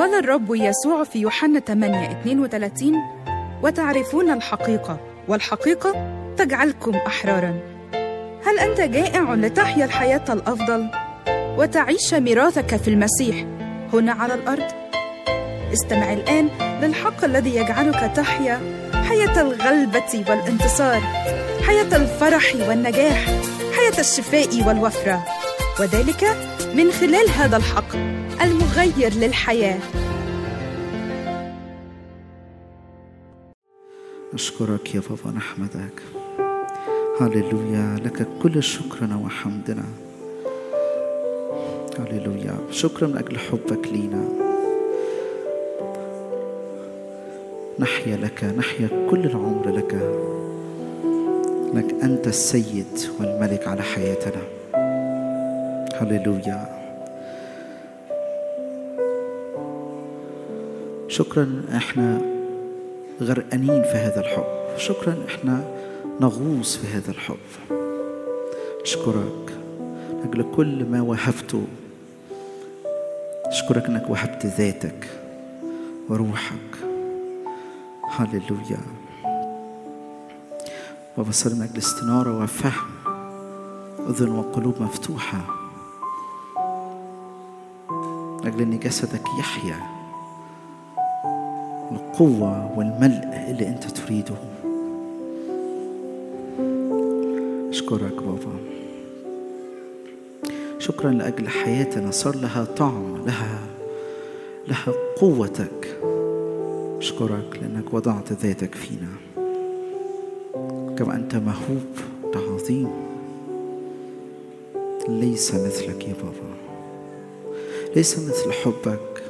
قال الرب يسوع في يوحنا 8 32 وتعرفون الحقيقة والحقيقة تجعلكم أحرارا هل أنت جائع لتحيا الحياة الأفضل وتعيش ميراثك في المسيح هنا على الأرض؟ استمع الآن للحق الذي يجعلك تحيا حياة الغلبة والانتصار حياة الفرح والنجاح حياة الشفاء والوفرة وذلك من خلال هذا الحق المغير للحياه نشكرك يا بابا نحمدك هللويا لك كل شكرنا وحمدنا هللويا شكرا من أجل حبك لينا نحيا لك نحيا كل العمر لك لك أنت السيد والملك على حياتنا هللويا شكرا احنا غرقانين في هذا الحب شكرا احنا نغوص في هذا الحب اشكرك لاجل كل ما وهبته اشكرك انك وهبت ذاتك وروحك هللويا بابا صلي من اجل استناره وفهم اذن وقلوب مفتوحه لاجل ان جسدك يحيا القوة والملء اللي أنت تريده أشكرك بابا شكرا لأجل حياتنا صار لها طعم لها لها قوتك أشكرك لأنك وضعت ذاتك فينا كما أنت مهوب عظيم ليس مثلك يا بابا ليس مثل حبك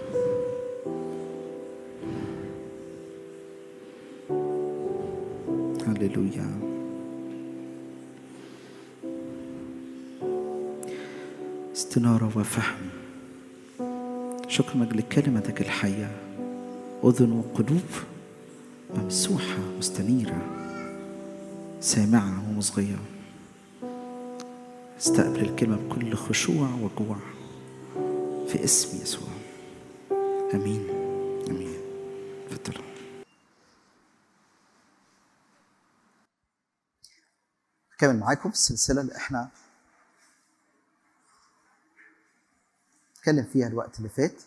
هللويا استنارة وفهم شكرا من أجل كلمتك الحية أذن وقلوب ممسوحة مستنيرة سامعة ومصغية استقبل الكلمة بكل خشوع وجوع في اسم يسوع امين امين تفضلوا كمل معاكم السلسلة اللي احنا اتكلم فيها الوقت اللي فات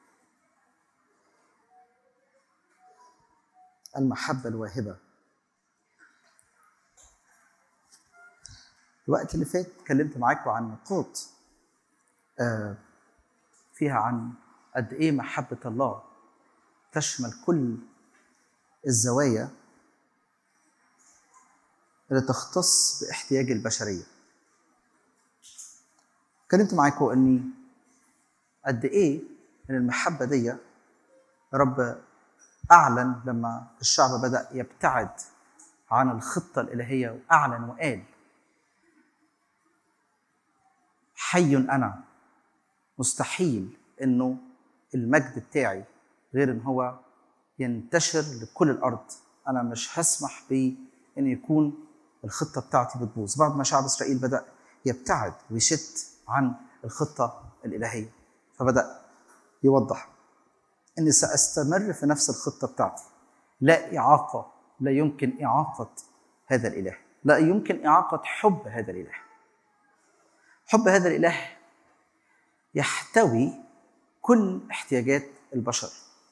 المحبة الواهبة الوقت اللي فات اتكلمت معاكم عن نقاط آه، فيها عن قد ايه محبة الله تشمل كل الزوايا اللي تختص باحتياج البشرية اتكلمت معاكم اني قد ايه ان المحبة دي رب اعلن لما الشعب بدأ يبتعد عن الخطة الإلهية وأعلن وقال حي أنا مستحيل إنه المجد بتاعي غير إن هو ينتشر لكل الأرض أنا مش هسمح بإن يكون الخطة بتاعتي بتبوظ بعد ما شعب إسرائيل بدأ يبتعد ويشت عن الخطة الإلهية فبدأ يوضح اني ساستمر في نفس الخطه بتاعتي لا اعاقه لا يمكن اعاقه هذا الاله لا يمكن اعاقه حب هذا الاله حب هذا الاله يحتوي كل احتياجات البشر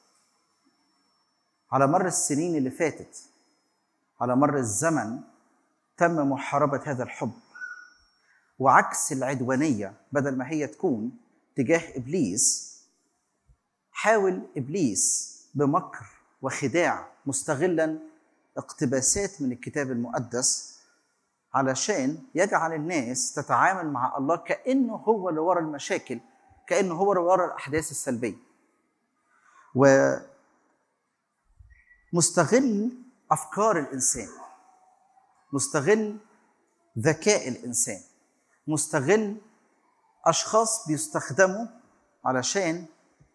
على مر السنين اللي فاتت على مر الزمن تم محاربه هذا الحب وعكس العدوانيه بدل ما هي تكون تجاه ابليس حاول ابليس بمكر وخداع مستغلا اقتباسات من الكتاب المقدس علشان يجعل الناس تتعامل مع الله كانه هو اللي ورا المشاكل كانه هو اللي ورا الاحداث السلبيه و مستغل افكار الانسان مستغل ذكاء الانسان مستغل اشخاص بيستخدموا علشان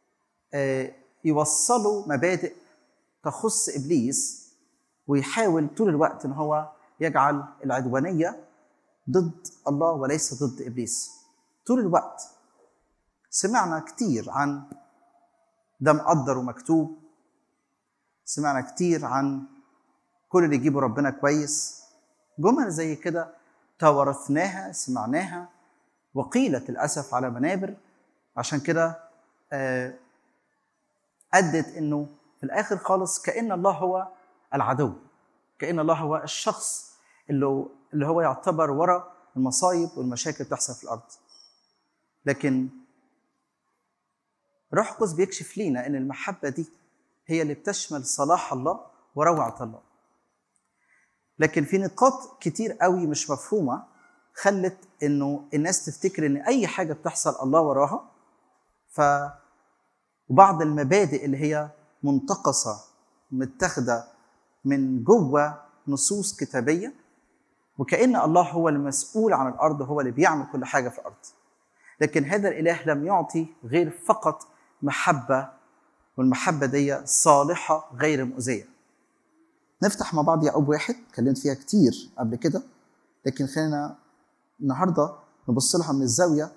يوصلوا مبادئ تخص ابليس ويحاول طول الوقت ان هو يجعل العدوانيه ضد الله وليس ضد ابليس طول الوقت سمعنا كتير عن ده مقدر ومكتوب سمعنا كتير عن كل اللي يجيبه ربنا كويس جمل زي كده توارثناها سمعناها وقيلت للأسف على منابر عشان كده آه، أدت إنه في الآخر خالص كأن الله هو العدو كأن الله هو الشخص اللي اللي هو يعتبر وراء المصايب والمشاكل اللي بتحصل في الأرض لكن روح القدس بيكشف لينا ان المحبه دي هي اللي بتشمل صلاح الله وروعه الله لكن في نقاط كتير قوي مش مفهومه خلت انه الناس تفتكر ان اي حاجه بتحصل الله وراها ف وبعض المبادئ اللي هي منتقصه متاخده من جوه نصوص كتابيه وكأن الله هو المسؤول عن الأرض هو اللي بيعمل كل حاجة في الأرض لكن هذا الإله لم يعطي غير فقط محبة والمحبة دي صالحة غير مؤذية نفتح مع بعض يعقوب واحد اتكلمت فيها كتير قبل كده لكن خلينا النهارده نبص لها من الزاوية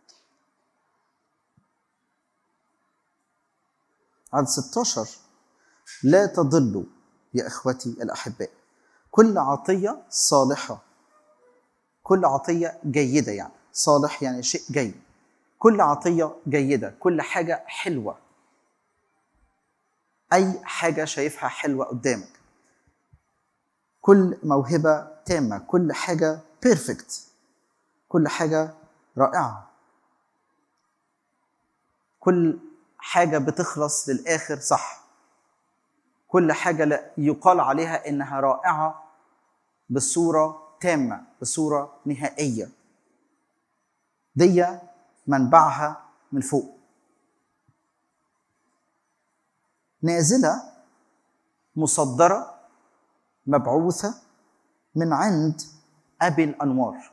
عدد 16 لا تضلوا يا اخوتي الاحباء كل عطيه صالحه كل عطيه جيده يعني صالح يعني شيء جيد كل عطيه جيده كل حاجه حلوه اي حاجه شايفها حلوه قدامك كل موهبه تامه كل حاجه بيرفكت كل حاجه رائعه كل حاجه بتخلص للاخر صح كل حاجه لا- يقال عليها انها رائعه بصوره تامه بصوره نهائيه دي منبعها من فوق نازله مصدره مبعوثه من عند ابي الانوار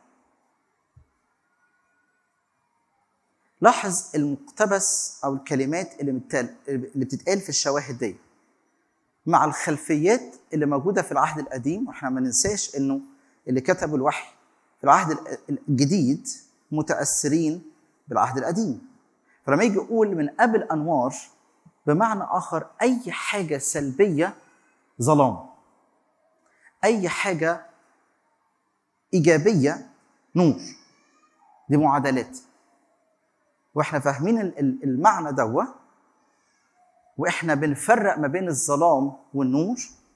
لاحظ المقتبس او الكلمات اللي متال- اللي بتتقال في الشواهد دي مع الخلفيات اللي موجوده في العهد القديم واحنا ما ننساش انه اللي كتبوا الوحي في العهد ال- الجديد متاثرين بالعهد القديم فلما يجي يقول من قبل انوار بمعنى اخر اي حاجه سلبيه ظلام اي حاجه ايجابيه نور دي معادلات واحنا فاهمين ال- ال- المعنى دوا واحنا بنفرق ما بين الظلام والنور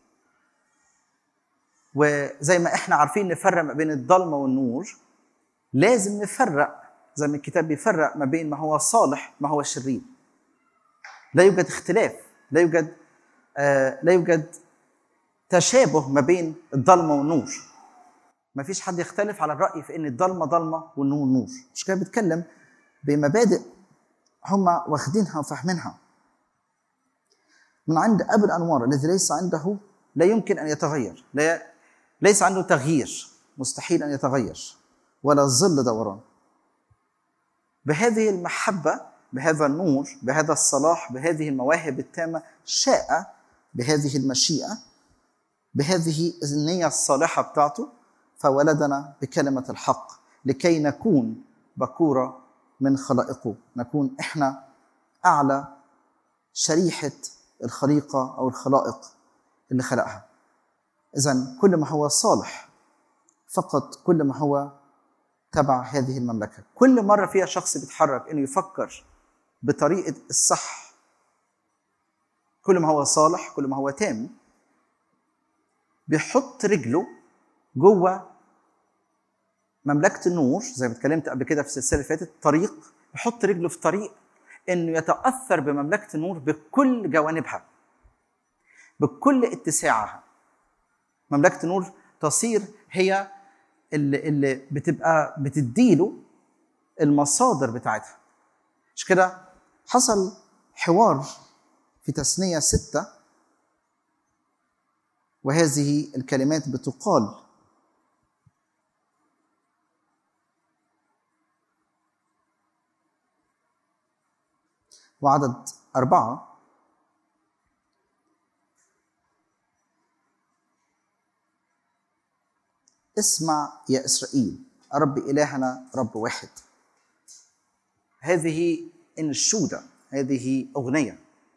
وزي ما احنا عارفين نفرق ما بين الضلمه والنور لازم نفرق زي ما الكتاب بيفرق ما بين ما هو صالح ما هو شرير لا يوجد اختلاف لا يوجد آه لا يوجد تشابه ما بين الضلمه والنور ما فيش حد يختلف على الرأي في ان الضلمه ضلمه والنور نور مش كده بيتكلم بمبادئ هم واخدينها وفاهمينها من عند ابي الانوار الذي ليس عنده لا يمكن ان يتغير لا ليس عنده تغيير مستحيل ان يتغير ولا ظل دوران بهذه المحبه بهذا النور بهذا الصلاح بهذه المواهب التامه شاء بهذه المشيئه بهذه النيه الصالحه بتاعته فولدنا بكلمه الحق لكي نكون بكوره من خلائقه نكون احنا اعلى شريحه الخليقه او الخلائق اللي خلقها اذا كل ما هو صالح فقط كل ما هو تبع هذه المملكه كل مره فيها شخص بيتحرك انه يفكر بطريقه الصح كل ما هو صالح كل ما هو تام بيحط رجله جوه مملكه النور زي ما اتكلمت قبل كده في السلسله اللي فاتت طريق يحط رجله في طريق انه يتاثر بمملكه النور بكل جوانبها بكل اتساعها مملكه النور تصير هي اللي, اللي بتبقى بتديله المصادر بتاعتها مش كده حصل حوار في تثنية ستة وهذه الكلمات بتقال وعدد أربعة اسمع يا إسرائيل رب إلهنا رب واحد هذه انشودة هذه أغنية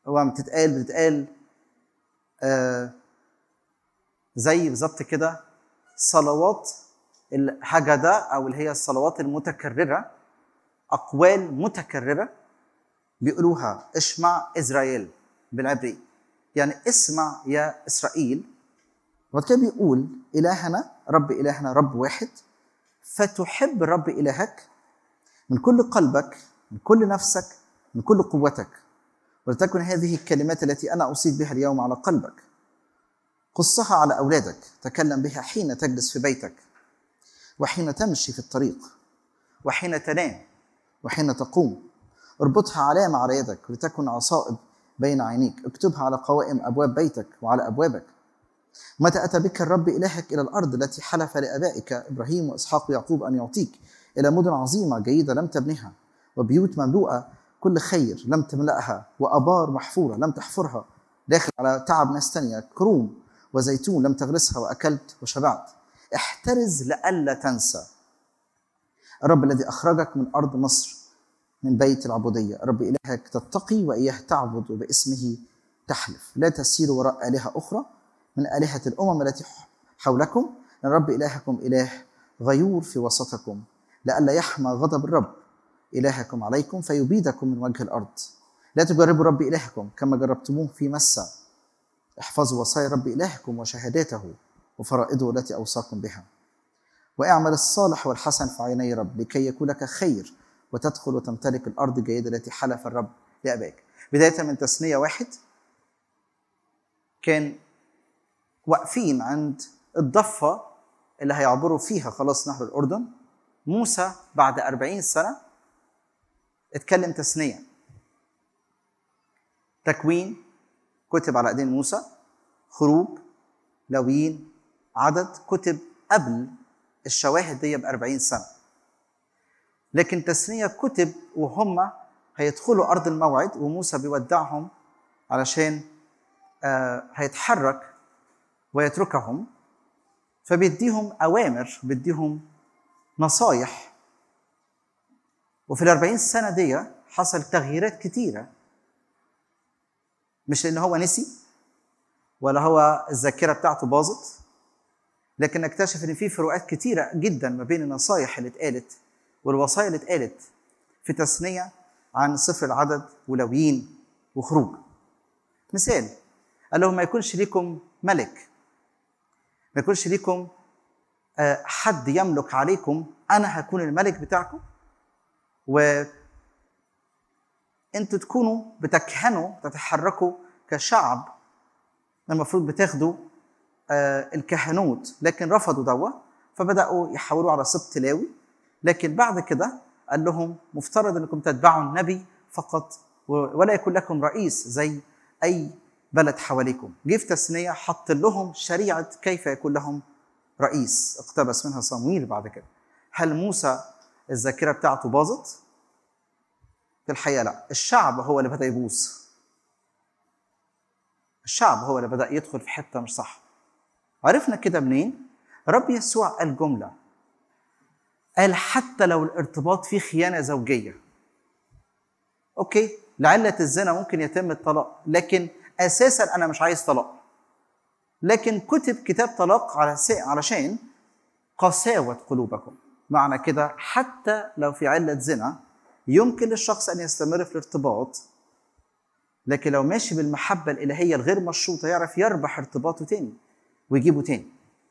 هو بتتقال بتتقال آه زي بالظبط كده صلوات الهجدة أو اللي هي الصلوات المتكررة أقوال متكررة بيقولوها اسمع إسرائيل بالعبري يعني اسمع يا إسرائيل وبعد كده بيقول إلهنا رب إلهنا رب واحد فتحب الرب إلهك من كل قلبك من كل نفسك من كل قوتك ولتكن هذه الكلمات التي أنا أصيب بها اليوم على قلبك قصها على أولادك تكلم بها حين تجلس في بيتك وحين تمشي في الطريق وحين تنام وحين تقوم اربطها علامة على يدك لتكن عصائب بين عينيك اكتبها على قوائم أبواب بيتك وعلى أبوابك متى أتى بك الرب إلهك إلى الأرض التي حلف لآبائك إبراهيم وإسحاق ويعقوب أن يعطيك إلى مدن عظيمة جيدة لم تبنها وبيوت مملوءة كل خير لم تملأها وأبار محفورة لم تحفرها داخل على تعب ناس تانية كروم وزيتون لم تغرسها وأكلت وشبعت احترز لئلا تنسى الرب الذي أخرجك من أرض مصر من بيت العبودية رب إلهك تتقي وإياه تعبد وباسمه تحلف لا تسير وراء آلهة أخرى من آلهة الأمم التي حولكم لأن رب إلهكم إله غيور في وسطكم لئلا يحمى غضب الرب إلهكم عليكم فيبيدكم من وجه الأرض لا تجربوا رب إلهكم كما جربتموه في مسة احفظوا وصايا رب إلهكم وشهاداته وفرائضه التي أوصاكم بها واعمل الصالح والحسن في عيني رب لكي يكون لك خير وتدخل وتمتلك الأرض الجيدة التي حلف الرب لآبائك بداية من تثنية واحد كان واقفين عند الضفة اللي هيعبروا فيها خلاص نهر الأردن موسى بعد أربعين سنة اتكلم تثنية تكوين كتب على ايدين موسى خروج لويين عدد كتب قبل الشواهد دي ب 40 سنه لكن تثنيه كتب وهم هيدخلوا ارض الموعد وموسى بيودعهم علشان آه هيتحرك ويتركهم فبيديهم اوامر بيديهم نصايح وفي الأربعين سنة دي حصل تغييرات كتيرة مش لأن هو نسي ولا هو الذاكرة بتاعته باظت لكن اكتشف ان في فروقات كتيرة جدا ما بين النصايح اللي اتقالت والوصايا اللي اتقالت في تثنية عن سفر العدد ولويين وخروج مثال قال لهم ما يكونش ليكم ملك ما يكونش ليكم حد يملك عليكم انا هكون الملك بتاعكم و انتوا تكونوا بتكهنوا تتحركوا كشعب المفروض بتاخدوا الكهنوت لكن رفضوا دوا فبداوا يحولوا على سبط لاوي لكن بعد كده قال لهم مفترض انكم تتبعوا النبي فقط ولا يكون لكم رئيس زي اي بلد حواليكم جه في تثنيه حط لهم شريعه كيف يكون لهم رئيس اقتبس منها صمويل بعد كده هل موسى الذاكره بتاعته باظت في الحقيقه لا الشعب هو اللي بدا يبوظ الشعب هو اللي بدا يدخل في حته مش صح عرفنا كده منين رب يسوع قال جمله قال حتى لو الارتباط فيه خيانه زوجيه اوكي لعله الزنا ممكن يتم الطلاق لكن اساسا انا مش عايز طلاق لكن كتب كتاب طلاق على علشان قساوه قلوبكم معنى كده حتى لو في عله زنا يمكن للشخص ان يستمر في الارتباط لكن لو ماشي بالمحبه الالهيه الغير مشروطه يعرف يربح ارتباطه تاني ويجيبه تاني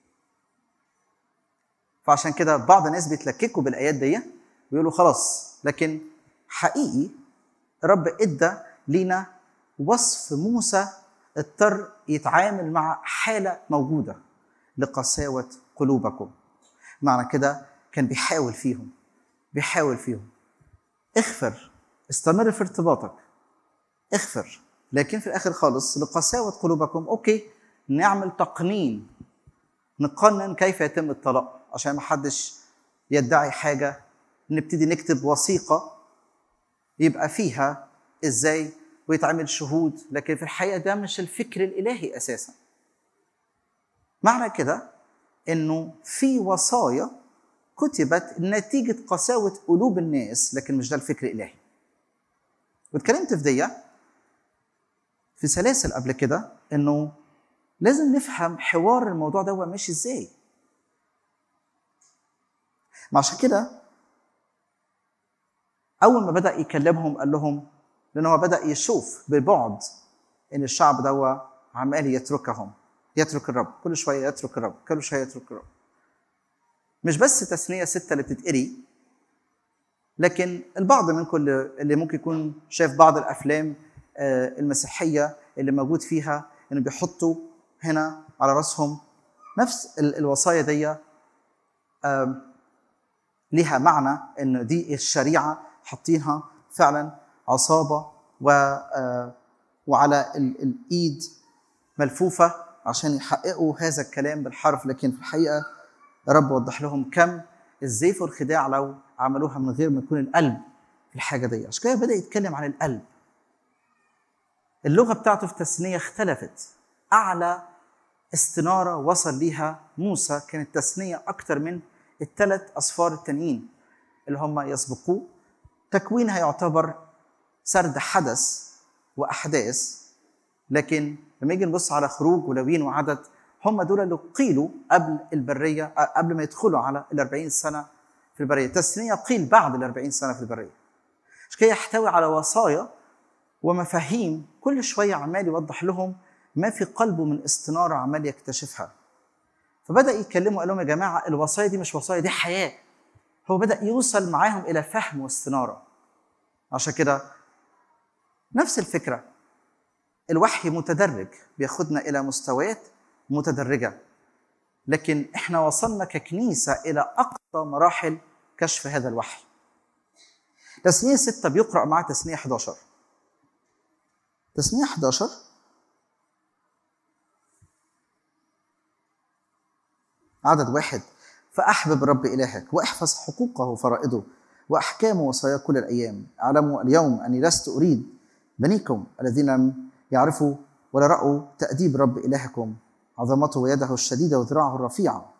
فعشان كده بعض الناس بيتلككوا بالايات دي ويقولوا خلاص لكن حقيقي رب ادى لينا وصف موسى اضطر يتعامل مع حاله موجوده لقساوه قلوبكم معنى كده كان بيحاول فيهم بيحاول فيهم اغفر استمر في ارتباطك اغفر لكن في الاخر خالص لقساوه قلوبكم اوكي نعمل تقنين نقنن كيف يتم الطلاق عشان ما حدش يدعي حاجه نبتدي نكتب وثيقه يبقى فيها ازاي ويتعمل شهود لكن في الحقيقه ده مش الفكر الالهي اساسا معنى كده انه في وصايا كتبت نتيجه قساوه قلوب الناس لكن مش ده الفكر الالهي واتكلمت في دي في سلاسل قبل كده انه لازم نفهم حوار الموضوع ده ماشي ازاي ما عشان كده اول ما بدا يكلمهم قال لهم لان هو بدا يشوف ببعد ان الشعب ده عمال يتركهم يترك الرب كل شويه يترك الرب كل شويه يترك الرب مش بس تثنيه سته اللي بتتقري لكن البعض منكم اللي ممكن يكون شاف بعض الافلام المسيحيه اللي موجود فيها انه بيحطوا هنا على راسهم نفس الوصايا دي ليها معنى ان دي الشريعه حاطينها فعلا عصابه و وعلى الايد ملفوفه عشان يحققوا هذا الكلام بالحرف لكن في الحقيقه رب وضح لهم كم الزيف والخداع لو عملوها من غير ما يكون القلب في الحاجه دي عشان كده بدا يتكلم عن القلب اللغه بتاعته في التثنيه اختلفت اعلى استناره وصل ليها موسى كانت تثنيه اكتر من الثلاث اصفار التانيين اللي هم يسبقوه تكوين هيعتبر سرد حدث واحداث لكن لما يجي نبص على خروج ولوين وعدد هم دول اللي قيلوا قبل البريه قبل ما يدخلوا على ال 40 سنه في البريه، التثنيه قيل بعد ال 40 سنه في البريه. عشان كده يحتوي على وصايا ومفاهيم كل شويه عمال يوضح لهم ما في قلبه من استناره عمال يكتشفها. فبدا يتكلموا قال لهم يا جماعه الوصايا دي مش وصايا دي حياه. هو بدا يوصل معاهم الى فهم واستناره. عشان كده نفس الفكره الوحي متدرج بياخدنا الى مستويات متدرجه لكن احنا وصلنا ككنيسه الى اقصى مراحل كشف هذا الوحي تثنيه ستة بيقرأ مع تثنيه 11 تثنيه 11 عدد واحد فأحبب رب إلهك واحفظ حقوقه وفرائضه وأحكامه وصاياه كل الأيام اعلموا اليوم أني لست أريد بنيكم الذين لم يعرفوا ولا رأوا تأديب رب إلهكم عظمته ويده الشديدة وذراعه الرفيعة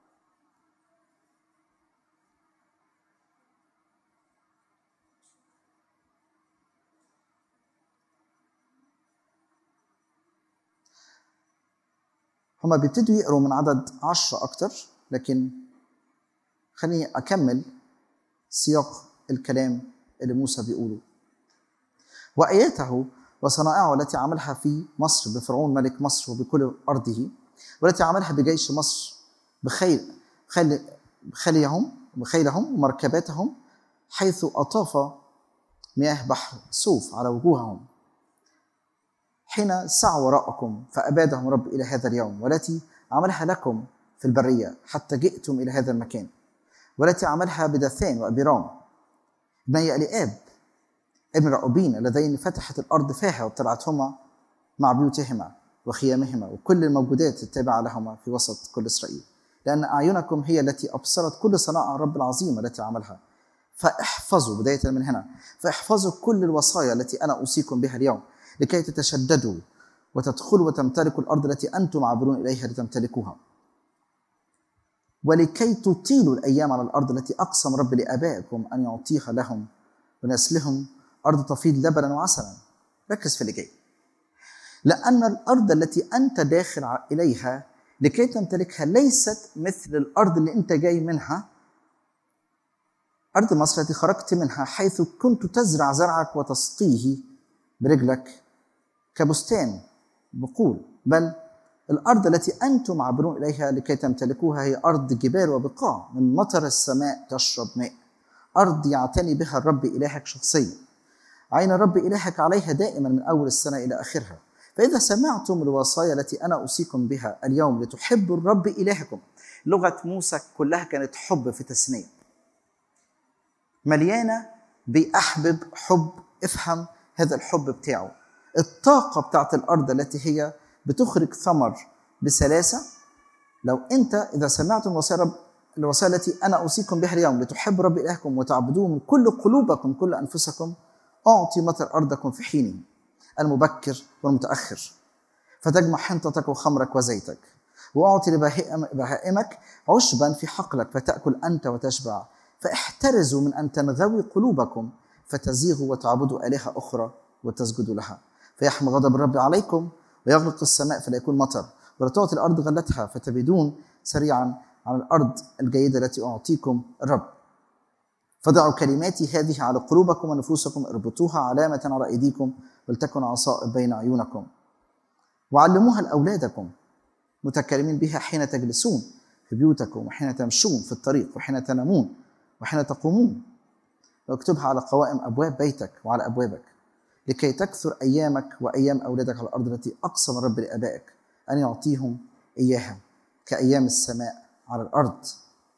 هما بيبتدوا يقروا من عدد عشرة أكتر لكن خليني أكمل سياق الكلام اللي موسى بيقوله وآياته وصنائعه التي عملها في مصر بفرعون ملك مصر وبكل أرضه والتي عملها بجيش مصر بخيل خيل بخيلهم بخيلهم ومركباتهم حيث أطاف مياه بحر سوف على وجوههم حين سعوا وراءكم فأبادهم رب إلى هذا اليوم والتي عملها لكم في البرية حتى جئتم إلى هذا المكان والتي عملها بدثان وأبيرام ابني الياب ابن رأوبين اللذين فتحت الأرض فاها وابتلعتهما مع بيوتهما وخيامهما وكل الموجودات التابعة لهما في وسط كل إسرائيل لأن أعينكم هي التي أبصرت كل صنائع الرب العظيمة التي عملها فاحفظوا بداية من هنا فاحفظوا كل الوصايا التي أنا أوصيكم بها اليوم لكي تتشددوا وتدخلوا وتمتلكوا الأرض التي أنتم عابرون إليها لتمتلكوها ولكي تطيلوا الأيام على الأرض التي أقسم رب لآبائكم أن يعطيها لهم ونسلهم أرض تفيض لبنا وعسلا ركز في اللي جاي لأن الأرض التي أنت داخل إليها لكي تمتلكها ليست مثل الأرض اللي أنت جاي منها أرض مصر التي خرجت منها حيث كنت تزرع زرعك وتسقيه برجلك كبستان بقول بل الأرض التي أنتم عابرون إليها لكي تمتلكوها هي أرض جبال وبقاع من مطر السماء تشرب ماء أرض يعتني بها الرب إلهك شخصيا عين الرب إلهك عليها دائما من أول السنة إلى آخرها فإذا سمعتم الوصايا التي أنا أوصيكم بها اليوم لتحبوا الرب إلهكم لغة موسى كلها كانت حب في تثنية مليانة بأحبب حب افهم هذا الحب بتاعه الطاقة بتاعت الأرض التي هي بتخرج ثمر بسلاسة لو أنت إذا سمعتم الوصايا رب الوصايا التي أنا أوصيكم بها اليوم لتحبوا رب إلهكم وتعبدوه من كل قلوبكم كل أنفسكم أعطي مطر أرضكم في حينه المبكر والمتأخر فتجمع حنطتك وخمرك وزيتك وأعطي لبهائمك عشبا في حقلك فتأكل أنت وتشبع فاحترزوا من أن تنغوي قلوبكم فتزيغوا وتعبدوا آلهة أخرى وتسجدوا لها فيحمى غضب الرب عليكم ويغلق السماء فلا يكون مطر ولا تعطي الارض غلتها فتبيدون سريعا على الارض الجيده التي اعطيكم الرب فضعوا كلماتي هذه على قلوبكم ونفوسكم اربطوها علامه على ايديكم ولتكن عصائب بين عيونكم وعلموها لاولادكم متكلمين بها حين تجلسون في بيوتكم وحين تمشون في الطريق وحين تنامون وحين تقومون واكتبها على قوائم ابواب بيتك وعلى ابوابك لكي تكثر ايامك وايام اولادك على الارض التي اقسم الرب لابائك ان يعطيهم اياها كايام السماء على الارض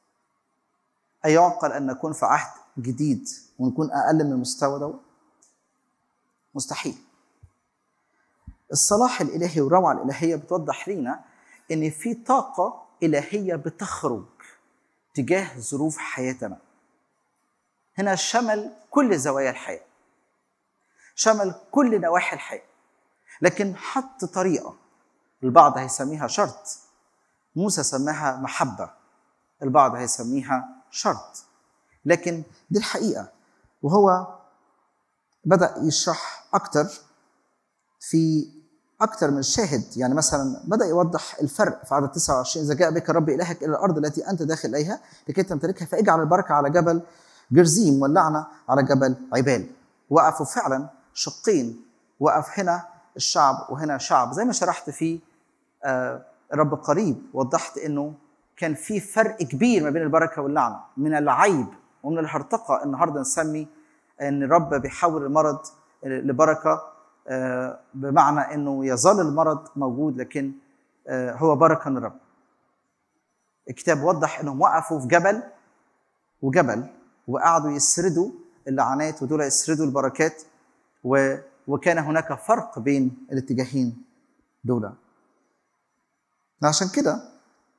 ايعقل ان نكون في عهد جديد ونكون اقل من المستوى ده مستحيل الصلاح الالهي والروعه الالهيه بتوضح لينا ان في طاقه الهيه بتخرج تجاه ظروف حياتنا هنا شمل كل زوايا الحياه شمل كل نواحي الحياه لكن حط طريقه البعض هيسميها شرط موسى سماها محبه البعض هيسميها شرط لكن دي الحقيقه وهو بدا يشرح اكتر في اكتر من شاهد يعني مثلا بدا يوضح الفرق في عدد 29 اذا جاء بك الرب الهك الى الارض التي انت داخل اليها لكي تمتلكها فاجعل البركه على جبل جرزيم واللعنه على جبل عبال وقفوا فعلا شقين وقف هنا الشعب وهنا شعب زي ما شرحت في آه، الرب قريب وضحت انه كان في فرق كبير ما بين البركه واللعنه من العيب ومن الهرطقه النهارده نسمي ان الرب بيحول المرض لبركه آه، بمعنى انه يظل المرض موجود لكن آه، هو بركه من الرب. الكتاب وضح انهم وقفوا في جبل وجبل وقعدوا يسردوا اللعنات ودول يسردوا البركات و- وكان هناك فرق بين الاتجاهين دول. عشان كده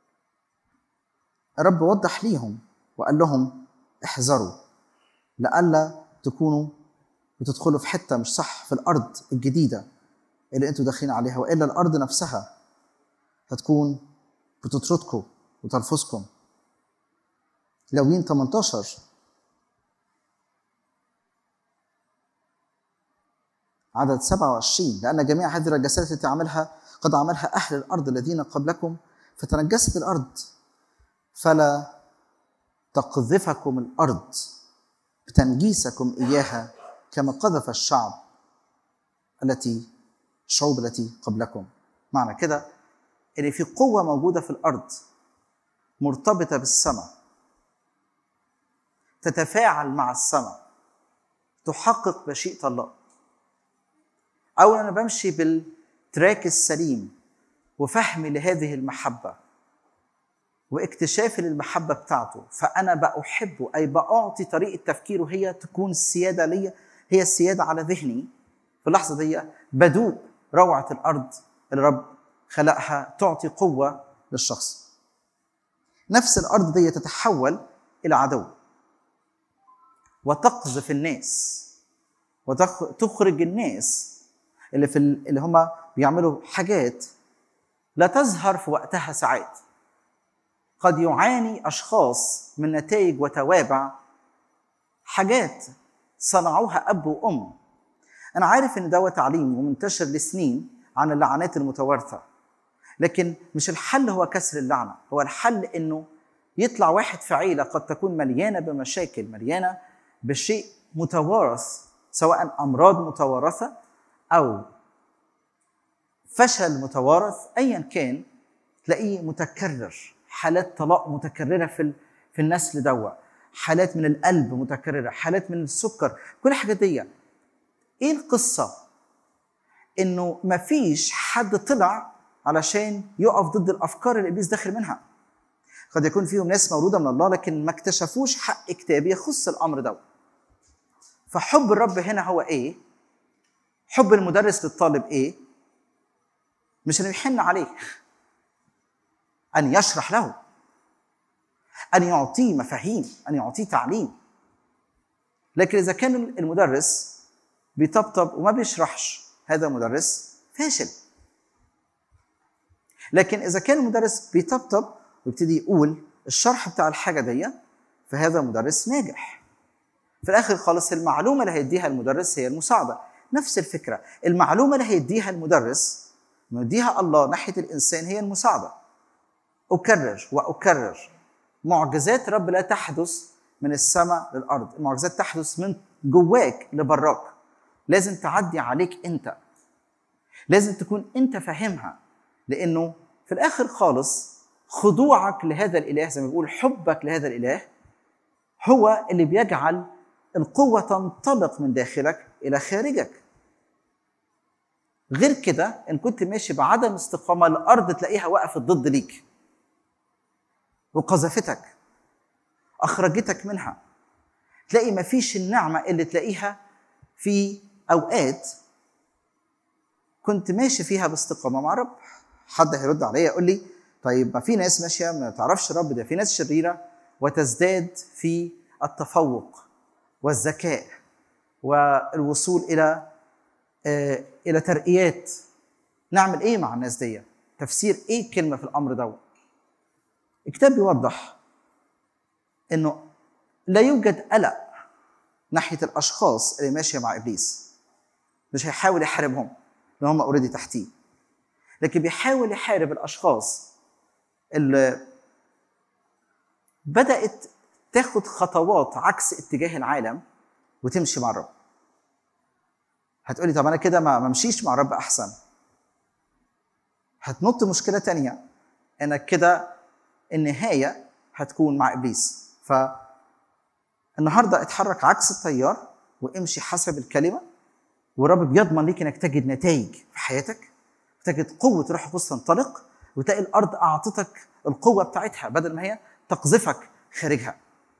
الرب وضح ليهم وقال لهم احذروا لئلا تكونوا بتدخلوا في حته مش صح في الارض الجديده اللي انتوا داخلين عليها والا الارض نفسها هتكون بتطردكم وترفضكم لوين 18 عدد 27 لأن جميع هذه الرجسات التي عملها قد عملها أهل الأرض الذين قبلكم فتنجست الأرض فلا تقذفكم الأرض بتنجيسكم إياها كما قذف الشعب التي الشعوب التي قبلكم معنى كده ان في قوه موجوده في الارض مرتبطه بالسماء تتفاعل مع السماء تحقق مشيئه الله او انا بمشي بالتراك السليم وفهمي لهذه المحبه واكتشافي للمحبه بتاعته فانا بأحبه اي بعطي طريقه تفكيره هي تكون السياده ليا هي السياده على ذهني في اللحظه دي بدوق روعه الارض اللي رب خلقها تعطي قوه للشخص نفس الارض دي تتحول الى عدو وتقذف الناس وتخرج الناس اللي في ال- اللي هم بيعملوا حاجات لا تظهر في وقتها ساعات قد يعاني اشخاص من نتائج وتوابع حاجات صنعوها اب وام انا عارف ان ده تعليم ومنتشر لسنين عن اللعنات المتوارثه لكن مش الحل هو كسر اللعنه هو الحل انه يطلع واحد في عيله قد تكون مليانه بمشاكل مليانه بشيء متوارث سواء امراض متوارثه او فشل متوارث ايا كان تلاقيه متكرر حالات طلاق متكرره في ال- في النسل دوا حالات من القلب متكرره حالات من السكر كل الحاجات دي ايه القصه انه مفيش حد طلع علشان يقف ضد الافكار اللي ابليس داخل منها قد يكون فيهم ناس مولوده من الله لكن ما اكتشفوش حق كتابي يخص الامر ده فحب الرب هنا هو ايه حب المدرس للطالب ايه مش انه يحن عليه ان يشرح له ان يعطيه مفاهيم ان يعطيه تعليم لكن اذا كان المدرس بيطبطب وما بيشرحش هذا مدرس فاشل لكن اذا كان المدرس بيطبطب ويبتدي يقول الشرح بتاع الحاجه دي فهذا مدرس ناجح في الاخر خالص المعلومه اللي هيديها المدرس هي المساعده نفس الفكره المعلومه اللي هيديها المدرس يديها الله ناحيه الانسان هي المساعده اكرر واكرر معجزات رب لا تحدث من السماء للارض المعجزات تحدث من جواك لبراك لازم تعدي عليك انت لازم تكون انت فاهمها لانه في الاخر خالص خضوعك لهذا الاله زي ما بيقول حبك لهذا الاله هو اللي بيجعل القوه تنطلق من داخلك الى خارجك غير كده ان كنت ماشي بعدم استقامه الارض تلاقيها وقفت ضد ليك وقذفتك اخرجتك منها تلاقي ما فيش النعمه اللي تلاقيها في اوقات كنت ماشي فيها باستقامه مع رب حد هيرد عليا يقول لي طيب ما في ناس ماشيه ما تعرفش رب ده في ناس شريره وتزداد في التفوق والذكاء والوصول الى آه الى ترقيات نعمل ايه مع الناس دي تفسير ايه كلمه في الامر ده الكتاب بيوضح انه لا يوجد قلق ناحيه الاشخاص اللي ماشيه مع ابليس مش هيحاول يحاربهم لان هم اوريدي تحتيه لكن بيحاول يحارب الاشخاص اللي بدات تاخد خطوات عكس اتجاه العالم وتمشي مع الرب هتقولي طب انا كده ما امشيش مع الرب احسن هتنط مشكله تانية انك كده النهايه هتكون مع ابليس ف النهارده اتحرك عكس التيار وامشي حسب الكلمه والرب بيضمن ليك انك تجد نتائج في حياتك تجد قوه روح القدس تنطلق وتلاقي الارض اعطتك القوه بتاعتها بدل ما هي تقذفك خارجها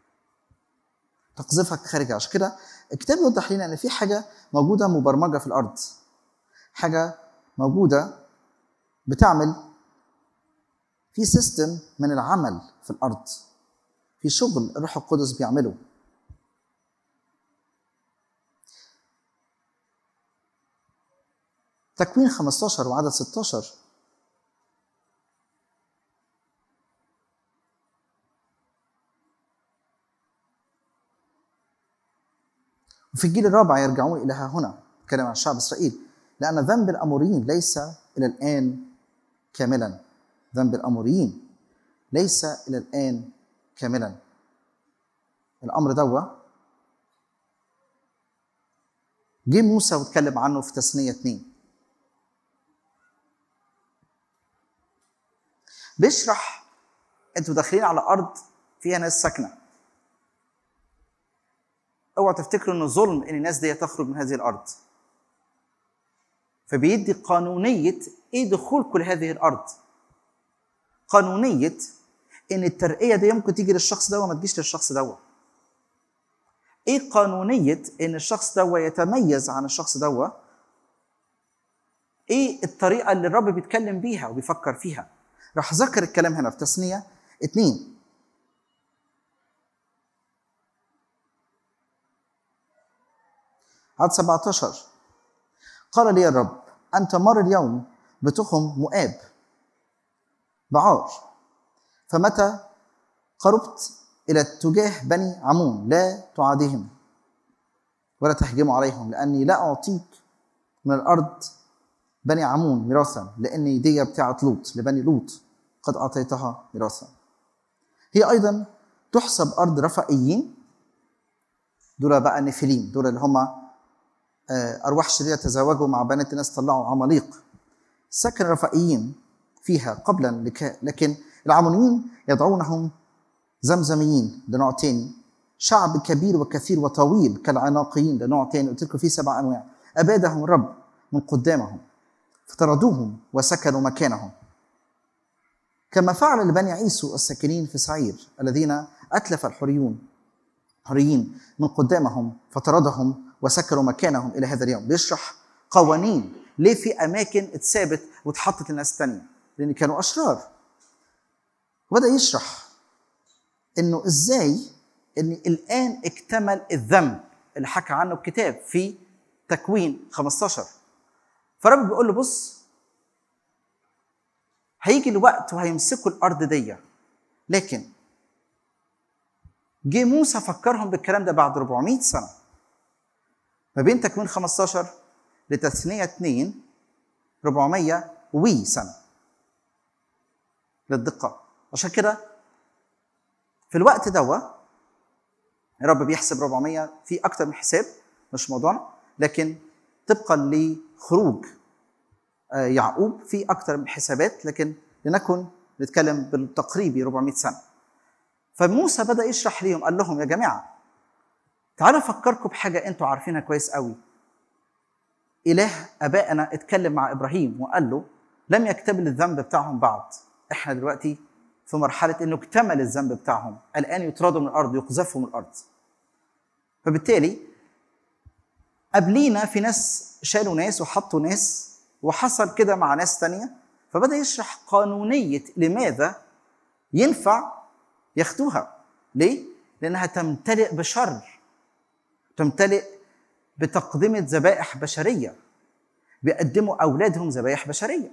تقذفك خارجها عشان كده الكتاب يوضح لنا ان في حاجه موجوده مبرمجه في الارض حاجه موجوده بتعمل في سيستم من العمل في الارض في شغل الروح القدس بيعمله تكوين 15 وعدد 16 وفي الجيل الرابع يرجعون إلى ها هنا كلام عن شعب إسرائيل لأن ذنب الأموريين ليس إلى الآن كاملا ذنب الأموريين ليس إلى الآن كاملا الأمر دوا جه موسى واتكلم عنه في تثنية اتنين بيشرح انتوا داخلين على ارض فيها ناس ساكنه اوعوا تفتكروا انه ظلم ان الناس دي تخرج من هذه الارض فبيدي قانونيه ايه دخولكم لهذه الارض قانونيه ان الترقيه دي ممكن تيجي للشخص ده وما تجيش للشخص ده ايه قانونيه ان الشخص ده يتميز عن الشخص ده ايه الطريقه اللي الرب بيتكلم بيها وبيفكر فيها راح ذكر الكلام هنا في تثنية اتنين عدد 17 قال لي الرب أنت مر اليوم بتخم مؤاب بعار فمتى قربت إلى اتجاه بني عمون لا تعادهم ولا تهجموا عليهم لأني لا أعطيك من الأرض بني عمون ميراثا لأني دي بتاعة لوط لبني لوط قد أعطيتها ميراثا هي أيضا تحسب أرض رفائيين دول بقى نفلين دول اللي هم أرواح شريرة تزاوجوا مع بنات الناس طلعوا عماليق سكن الرفائيين فيها قبلا لك لكن العمونيين يدعونهم زمزميين ده نوع تاني شعب كبير وكثير وطويل كالعناقيين ده نوع تاني قلت لكم فيه سبع أنواع أبادهم الرب من قدامهم فطردوهم وسكنوا مكانهم كما فعل لبني عيسو الساكنين في سعير الذين أتلف الحريون حريين من قدامهم فطردهم وسكنوا مكانهم إلى هذا اليوم بيشرح قوانين ليه في أماكن اتثابت واتحطت لناس تانية لأن كانوا أشرار وبدأ يشرح إنه إزاي إن الآن اكتمل الذنب اللي حكى عنه الكتاب في تكوين 15 فرب بيقول له بص هيجي الوقت وهيمسكوا الارض دي لكن جه موسى فكرهم بالكلام ده بعد 400 سنه ما بين تكوين 15 لتثنية 2 400 وي سنة للدقة عشان كده في الوقت دوا الرب بيحسب 400 في أكتر من حساب مش موضوعنا لكن طبقا لخروج آه، يعقوب في أكتر من حسابات لكن لنكن نتكلم بالتقريبي 400 سنة فموسى بدأ يشرح ليهم قال لهم يا جماعة تعالوا أفكركم بحاجة أنتوا عارفينها كويس قوي إله آبائنا اتكلم مع إبراهيم وقال له لم يكتمل الذنب بتاعهم بعد إحنا دلوقتي في مرحلة إنه اكتمل الذنب بتاعهم الآن يطردوا من الأرض يقذفوا من الأرض فبالتالي قبلينا في ناس شالوا ناس وحطوا ناس وحصل كده مع ناس تانية فبدأ يشرح قانونية لماذا ينفع ياخدوها ليه؟ لأنها تمتلئ بشر تمتلئ بتقدمة ذبائح بشرية بيقدموا أولادهم ذبائح بشرية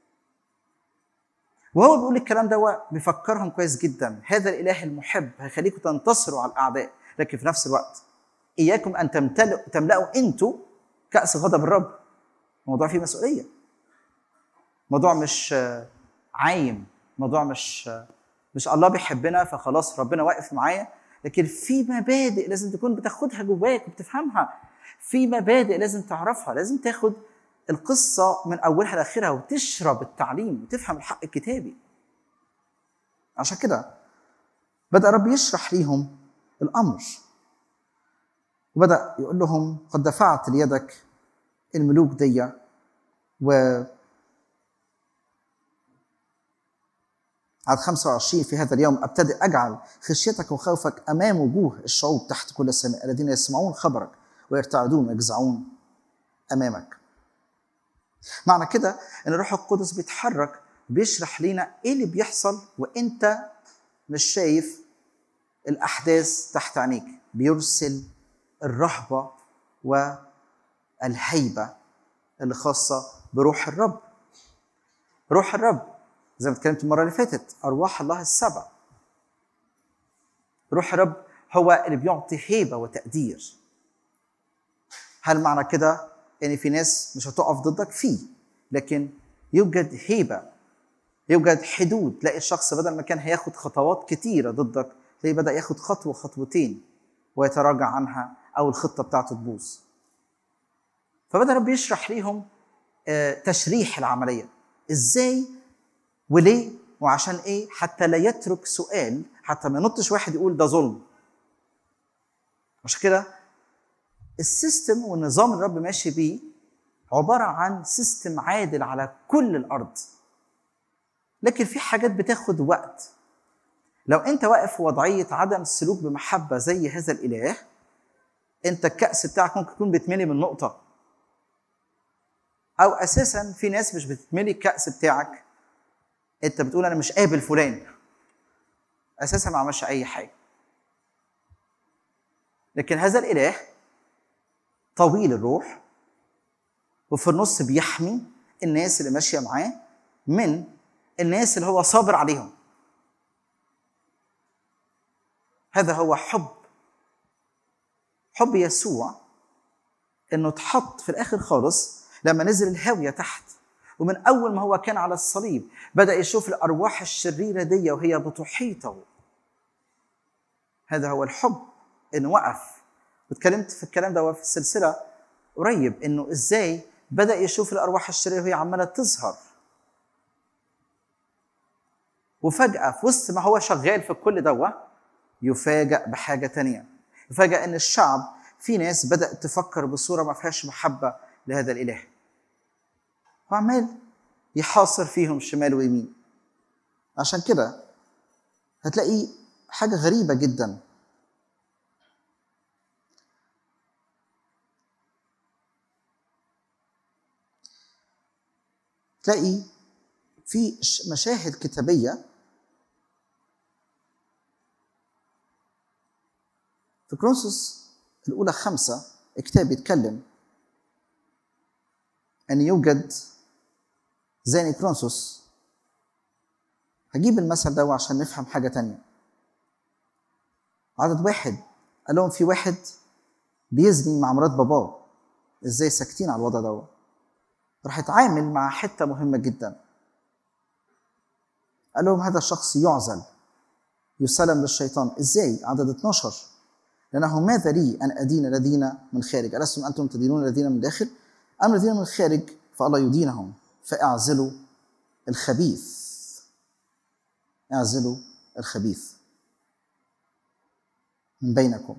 وهو بيقول الكلام ده هو بيفكرهم كويس جدا هذا الإله المحب هيخليكم تنتصروا على الأعداء لكن في نفس الوقت إياكم أن تمتلئوا تملأوا أنتوا كأس غضب الرب الموضوع فيه مسؤولية موضوع مش آه، عايم موضوع مش آه، مش الله بيحبنا فخلاص ربنا واقف معايا لكن في مبادئ لازم تكون بتاخدها جواك وبتفهمها في مبادئ لازم تعرفها لازم تاخد القصة من أولها لآخرها وتشرب التعليم وتفهم الحق الكتابي عشان كده بدأ رب يشرح ليهم الأمر وبدأ يقول لهم قد دفعت ليدك الملوك دي و عدد 25 في هذا اليوم ابتدئ اجعل خشيتك وخوفك امام وجوه الشعوب تحت كل السماء الذين يسمعون خبرك ويرتعدون ويجزعون امامك. معنى كده ان الروح القدس بيتحرك بيشرح لنا ايه اللي بيحصل وانت مش شايف الاحداث تحت عينيك بيرسل الرهبه والهيبه اللي خاصه بروح الرب. روح الرب زي ما اتكلمت المره اللي فاتت ارواح الله السبع روح الرب هو اللي بيعطي هيبه وتقدير هل معنى كده ان في ناس مش هتقف ضدك فيه لكن يوجد هيبه يوجد حدود تلاقي الشخص بدل ما كان هياخد خطوات كتيره ضدك تلاقيه بدا ياخد خطوه خطوتين ويتراجع عنها او الخطه بتاعته تبوظ فبدا رب يشرح ليهم آه، تشريح العمليه ازاي وليه وعشان ايه حتى لا يترك سؤال حتى ما ينطش واحد يقول ده ظلم عشان كده السيستم والنظام اللي الرب ماشي بيه عبارة عن سيستم عادل على كل الأرض لكن في حاجات بتاخد وقت لو أنت واقف في وضعية عدم السلوك بمحبة زي هذا الإله أنت الكأس بتاعك ممكن يكون بيتملي من نقطة أو أساسا في ناس مش بتتملي الكأس بتاعك انت بتقول انا مش قابل فلان اساسا ما عملش اي حاجه لكن هذا الاله طويل الروح وفي النص بيحمي الناس اللي ماشيه معاه من الناس اللي هو صابر عليهم هذا هو حب حب يسوع انه اتحط في الاخر خالص لما نزل الهاويه تحت ومن اول ما هو كان على الصليب بدا يشوف الارواح الشريره دي وهي بتحيطه هذا هو الحب انه وقف واتكلمت في الكلام ده في السلسله قريب انه ازاي بدا يشوف الارواح الشريره وهي عماله تظهر وفجاه في وسط ما هو شغال في كل دوا يفاجأ بحاجه تانية يفاجأ ان الشعب في ناس بدأت تفكر بصوره ما فيهاش محبه لهذا الاله وعمال يحاصر فيهم شمال ويمين عشان كده هتلاقي حاجة غريبة جدا تلاقي في مشاهد كتابية في كرونسوس الأولى خمسة كتاب يتكلم أن يوجد زاني كرونسوس هجيب المثل ده عشان نفهم حاجة تانية عدد واحد قال لهم في واحد بيزني مع مرات باباه ازاي ساكتين على الوضع ده راح يتعامل مع حته مهمه جدا قال لهم هذا الشخص يعزل يسلم للشيطان ازاي عدد 12 لانه ماذا لي ان ادين الذين من خارج الستم انتم تدينون الذين من داخل ام الذين من خارج فالله يدينهم فاعزلوا الخبيث اعزلوا الخبيث من بينكم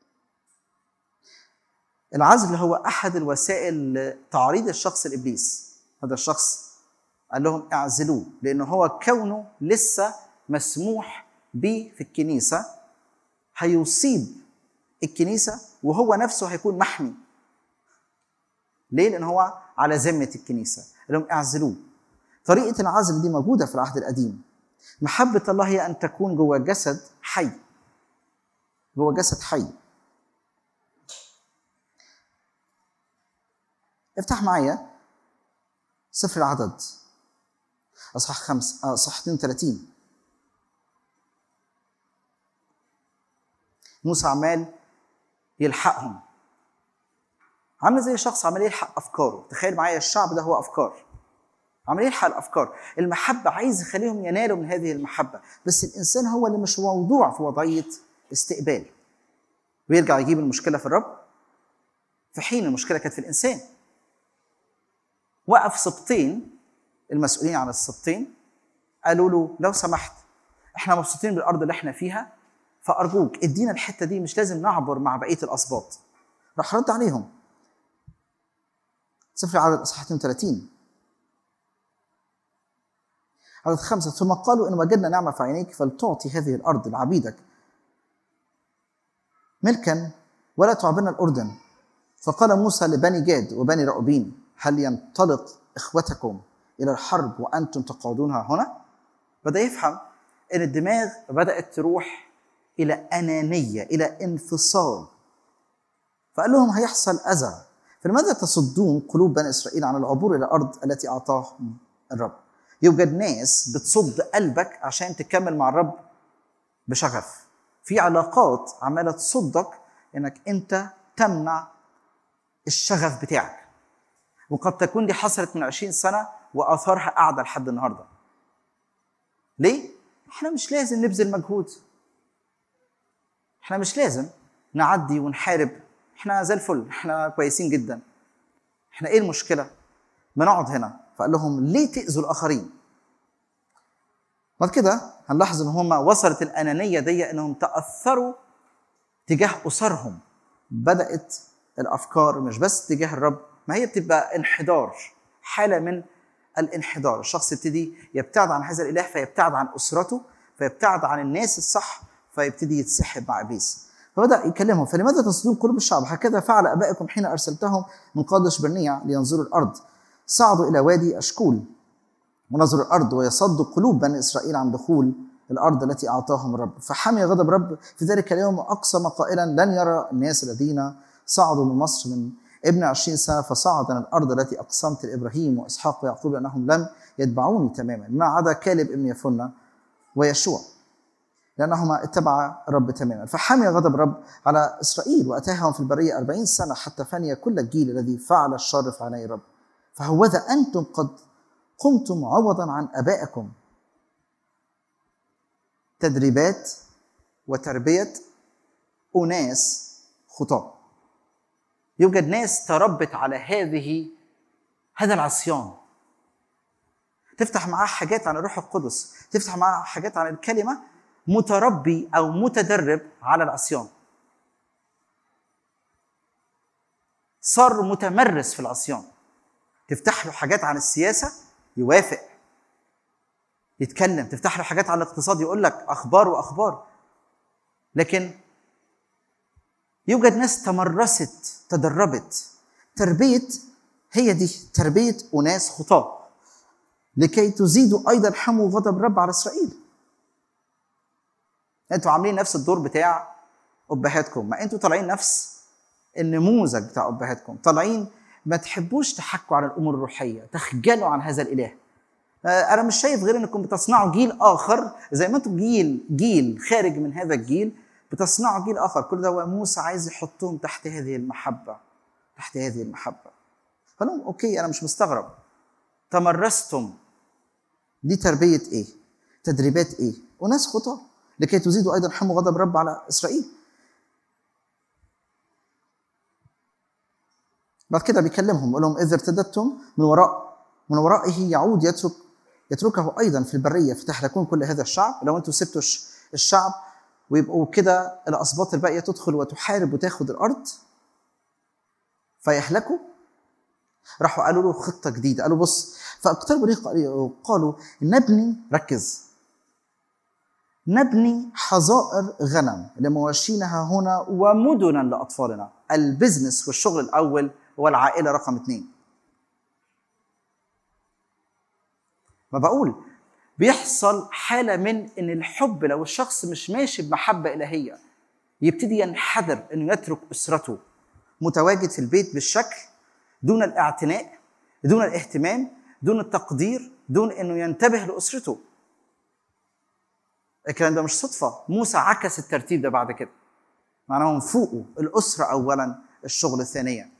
العزل هو احد الوسائل لتعريض الشخص لابليس هذا الشخص قال لهم اعزلوه لانه هو كونه لسه مسموح به في الكنيسه هيصيب الكنيسه وهو نفسه هيكون محمي ليه؟ لان هو على ذمه الكنيسه قال لهم اعزلوه طريقه العزل دي موجوده في العهد القديم محبه الله هي ان تكون جوه جسد حي جوه جسد حي افتح معايا سفر العدد اصحاح خمس اصحاح 32 موسى عمال يلحقهم عامل زي شخص عمال يلحق افكاره تخيل معايا الشعب ده هو افكار عمال يلحق الافكار المحبه عايز يخليهم ينالوا من هذه المحبه بس الانسان هو اللي مش موضوع في وضعيه استقبال ويرجع يجيب المشكله في الرب في حين المشكله كانت في الانسان وقف سبطين المسؤولين عن السبطين قالوا له لو سمحت احنا مبسوطين بالارض اللي احنا فيها فارجوك ادينا الحته دي مش لازم نعبر مع بقيه الاسباط راح رد عليهم سفر عدد اصحاح 32 عدد خمسة ثم قالوا إن وجدنا نعمة في عينيك فلتعطي هذه الأرض لعبيدك ملكا ولا تعبرنا الأردن فقال موسى لبني جاد وبني رأوبين هل ينطلق إخوتكم إلى الحرب وأنتم تقعدونها هنا؟ بدأ يفهم إن الدماغ بدأت تروح إلى أنانية إلى انفصال فقال لهم هيحصل أذى فلماذا تصدون قلوب بني إسرائيل عن العبور إلى الأرض التي أعطاهم الرب يوجد ناس بتصد قلبك عشان تكمل مع الرب بشغف في علاقات عمالة تصدك إنك أنت تمنع الشغف بتاعك وقد تكون دي حصلت من 20 سنة وآثارها قاعدة لحد النهاردة ليه؟ احنا مش لازم نبذل مجهود احنا مش لازم نعدي ونحارب احنا زي الفل احنا كويسين جدا احنا ايه المشكله ما نقعد هنا فقال لهم ليه تاذوا الاخرين بعد كده هنلاحظ ان هم وصلت الانانيه دي انهم تاثروا تجاه اسرهم بدات الافكار مش بس تجاه الرب ما هي بتبقى انحدار حاله من الانحدار الشخص يبتدي يبتعد عن هذا الاله فيبتعد عن اسرته فيبتعد عن الناس الصح فيبتدي يتسحب مع ابليس فبدا يكلمهم فلماذا تصدون قلوب الشعب هكذا فعل ابائكم حين ارسلتهم من قادش برنيع لينظروا الارض صعدوا الى وادي اشكول ونظروا الارض ويصدوا قلوب بني اسرائيل عن دخول الارض التي اعطاهم الرب فحمي غضب رب في ذلك اليوم واقسم قائلا لن يرى الناس الذين صعدوا من مصر من ابن عشرين سنة فصعد من الأرض التي أقسمت لإبراهيم وإسحاق ويعقوب أنهم لم يتبعوني تماما ما عدا كالب ابن يفنة ويشوع لأنهما اتبعا الرب تماما فحمي غضب الرب على إسرائيل وأتاهم في البرية أربعين سنة حتى فني كل الجيل الذي فعل الشر في عيني الرب فهوذا أنتم قد قمتم عوضا عن أبائكم تدريبات وتربية أناس خطاه يوجد ناس تربت على هذه هذا العصيان تفتح معاه حاجات عن الروح القدس تفتح معاه حاجات عن الكلمه متربي او متدرب على العصيان صار متمرس في العصيان تفتح له حاجات عن السياسه يوافق يتكلم تفتح له حاجات عن الاقتصاد يقول لك اخبار واخبار لكن يوجد ناس تمرست تدربت تربيه هي دي تربيه اناس خطاه لكي تزيدوا ايضا حمو غضب رب على اسرائيل انتوا عاملين نفس الدور بتاع ابهاتكم ما انتوا طالعين نفس النموذج بتاع ابهاتكم طالعين ما تحبوش تحكوا على الامور الروحيه تخجلوا عن هذا الاله انا مش شايف غير انكم بتصنعوا جيل اخر زي ما انتم جيل جيل خارج من هذا الجيل بتصنعوا جيل اخر كل ده موسى عايز يحطهم تحت هذه المحبه تحت هذه المحبه قال لهم اوكي انا مش مستغرب تمرستم دي تربيه ايه تدريبات ايه وناس خطاه لكي تزيدوا ايضا حموا غضب الرب على اسرائيل بعد كده بيكلمهم يقول لهم اذا ارتدتم من وراء من ورائه يعود يترك يتركه ايضا في البريه فتهلكون كل هذا الشعب لو انتم سبتوا الش- الشعب ويبقوا كده الاسباط الباقيه تدخل وتحارب وتاخد الارض فيهلكوا راحوا قالوا له خطه جديده قالوا بص فاقتربوا ليه قالوا- قالوا نبني ركز نبني حظائر غنم لمواشينها هنا ومدنا لاطفالنا البزنس والشغل الاول هو العائله رقم اثنين ما بقول بيحصل حاله من ان الحب لو الشخص مش ماشي بمحبه الهيه يبتدي ينحدر انه يترك اسرته متواجد في البيت بالشكل دون الاعتناء دون الاهتمام دون التقدير دون انه ينتبه لاسرته الكلام ده مش صدفه موسى عكس الترتيب ده بعد كده معناهم فوقوا الاسره اولا الشغل الثانيه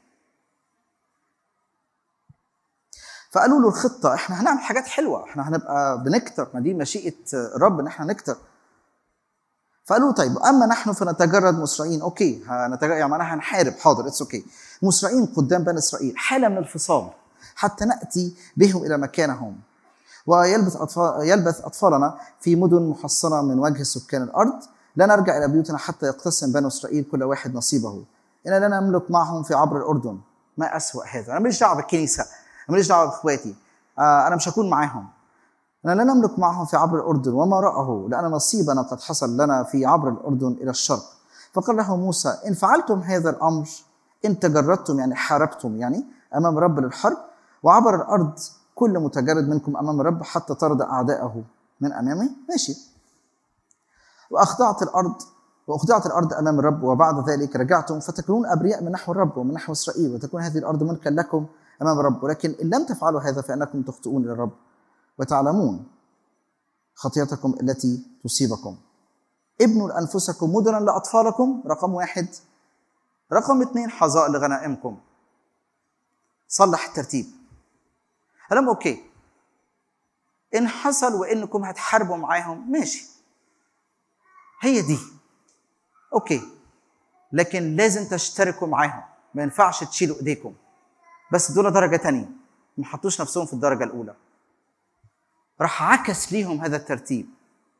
فقالوا له الخطه احنا هنعمل حاجات حلوه احنا هنبقى بنكتر ما دي مشيئه الرب ان احنا نكتر فقالوا طيب اما نحن فنتجرد مسرعين اوكي هنتجرد يعني معناها هنحارب حاضر اتس اوكي مسرعين قدام بني اسرائيل حاله من الفصام حتى ناتي بهم الى مكانهم ويلبث أطفال يلبث اطفالنا في مدن محصنه من وجه سكان الارض لا نرجع الى بيوتنا حتى يقتسم بنو اسرائيل كل واحد نصيبه إن لا نملك معهم في عبر الاردن ما اسوا هذا انا ماليش دعوه بالكنيسه انا ماليش دعوه باخواتي آه انا مش هكون معاهم أنا لا نملك معهم في عبر الأردن وما رأه لأن نصيبنا قد حصل لنا في عبر الأردن إلى الشرق فقال له موسى إن فعلتم هذا الأمر إن تجردتم يعني حاربتم يعني أمام رب للحرب وعبر الأرض كل متجرد منكم أمام الرب حتى طرد أعداءه من أمامه ماشي وأخضعت الأرض وأخضعت الأرض أمام الرب وبعد ذلك رجعتم فتكونون أبرياء من نحو الرب ومن نحو إسرائيل وتكون هذه الأرض ملكا لكم أمام الرب ولكن إن لم تفعلوا هذا فإنكم تخطئون إلى الرب وتعلمون خطيتكم التي تصيبكم ابنوا لأنفسكم مدنا لأطفالكم رقم واحد رقم اثنين حظائر لغنائمكم صلح الترتيب قال لهم اوكي ان حصل وانكم هتحاربوا معاهم ماشي هي دي اوكي لكن لازم تشتركوا معاهم ما ينفعش تشيلوا ايديكم بس دول درجه تانية ما حطوش نفسهم في الدرجه الاولى راح عكس ليهم هذا الترتيب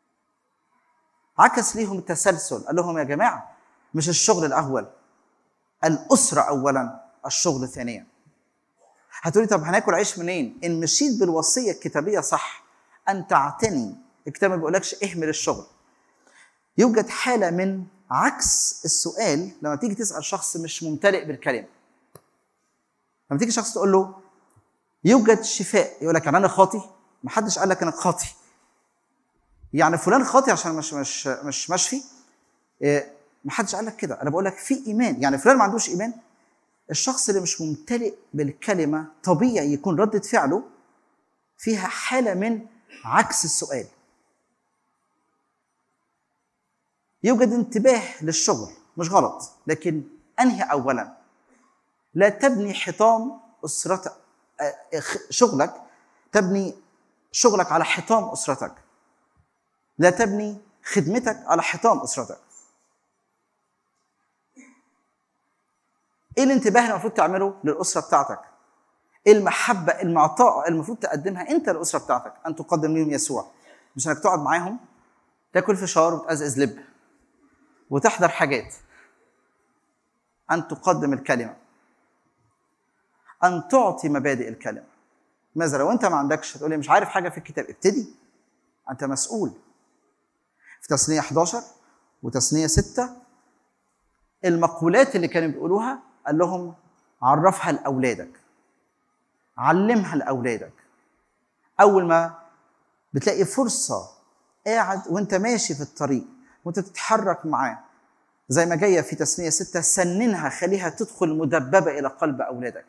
عكس ليهم التسلسل قال لهم يا جماعه مش الشغل الاول الاسره اولا الشغل ثانيا هتقولي طب هناكل عيش منين ان مشيت بالوصيه الكتابيه صح ان تعتني الكتاب ما بيقولكش اهمل الشغل يوجد حاله من عكس السؤال لما تيجي تسال شخص مش ممتلئ بالكلمه لما تيجي شخص تقول له يوجد شفاء يقول لك يعني انا خاطي ما حدش قال لك انك خاطي يعني فلان خاطي عشان مش مش مش مشفي إيه ما حدش قال لك كده انا بقول لك في ايمان يعني فلان ما عندوش ايمان الشخص اللي مش ممتلئ بالكلمه طبيعي يكون ردة فعله فيها حاله من عكس السؤال يوجد انتباه للشغل مش غلط لكن انهي اولا لا تبني حطام اسرتك شغلك تبني شغلك على حطام اسرتك لا تبني خدمتك على حطام اسرتك ايه الانتباه اللي المفروض تعمله للاسره بتاعتك ايه المحبه المعطاء المفروض تقدمها انت للاسره بتاعتك ان تقدم لهم يسوع مش انك تقعد معاهم تاكل فشار وتقزقز لب وتحضر حاجات ان تقدم الكلمه ان تعطي مبادئ الكلمه ماذا لو انت ما عندكش تقول لي مش عارف حاجه في الكتاب ابتدي انت مسؤول في تثنيه 11 وتثنيه 6 المقولات اللي كانوا بيقولوها قال لهم عرفها لاولادك علمها لاولادك اول ما بتلاقي فرصه قاعد وانت ماشي في الطريق وانت تتحرك معاه زي ما جايه في تثنيه ستة سننها خليها تدخل مدببه الى قلب اولادك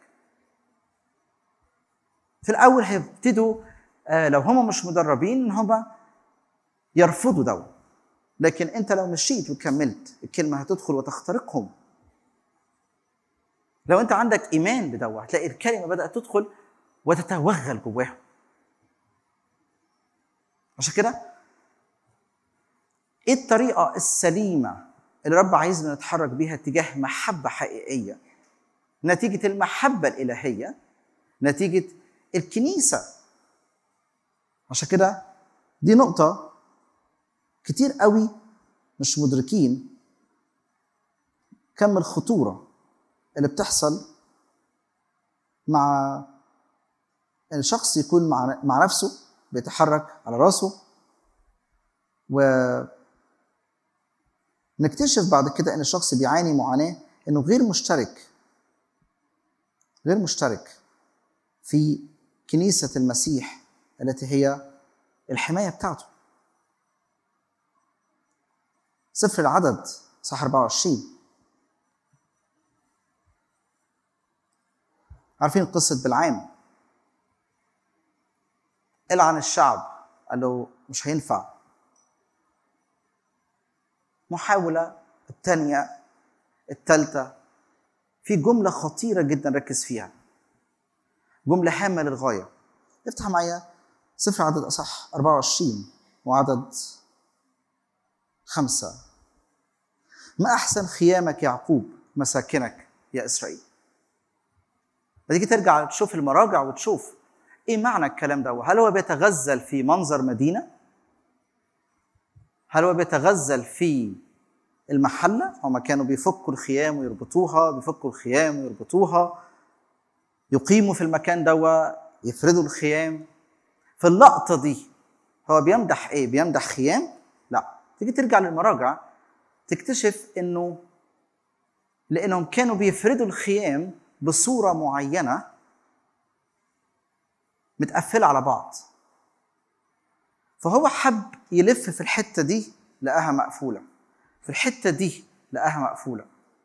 في الاول هيبتدوا آه لو هم مش مدربين ان هم يرفضوا ده لكن انت لو مشيت وكملت الكلمه هتدخل وتخترقهم لو انت عندك ايمان بدوا هتلاقي الكلمه بدات تدخل وتتوغل جواهم عشان كده ايه الطريقه السليمه اللي رب عايزنا نتحرك بيها تجاه محبه حقيقيه نتيجه المحبه الالهيه نتيجه الكنيسه عشان كده دي نقطه كتير قوي مش مدركين كم الخطوره اللي بتحصل مع ان شخص يكون مع مع نفسه بيتحرك على راسه و نكتشف بعد كده ان الشخص بيعاني معاناه انه غير مشترك غير مشترك في كنيسه المسيح التي هي الحمايه بتاعته سفر العدد صح 24 عارفين قصة بالعام العن الشعب قال له مش هينفع محاولة الثانية الثالثة في جملة خطيرة جدا ركز فيها جملة هامة للغاية افتح معايا سفر عدد أصح 24 وعدد خمسة ما أحسن خيامك يعقوب مساكنك يا إسرائيل فتيجي ترجع تشوف المراجع وتشوف ايه معنى الكلام ده هل هو بيتغزل في منظر مدينه هل هو بيتغزل في المحله هم كانوا بيفكوا الخيام ويربطوها بيفكوا الخيام ويربطوها يقيموا في المكان ده يفردوا الخيام في اللقطه دي هو بيمدح ايه بيمدح خيام لا تيجي ترجع للمراجع تكتشف انه لانهم كانوا بيفردوا الخيام بصوره معينه متقفله على بعض فهو حب يلف في الحته دي لقاها مقفوله في الحته دي لقاها مقفوله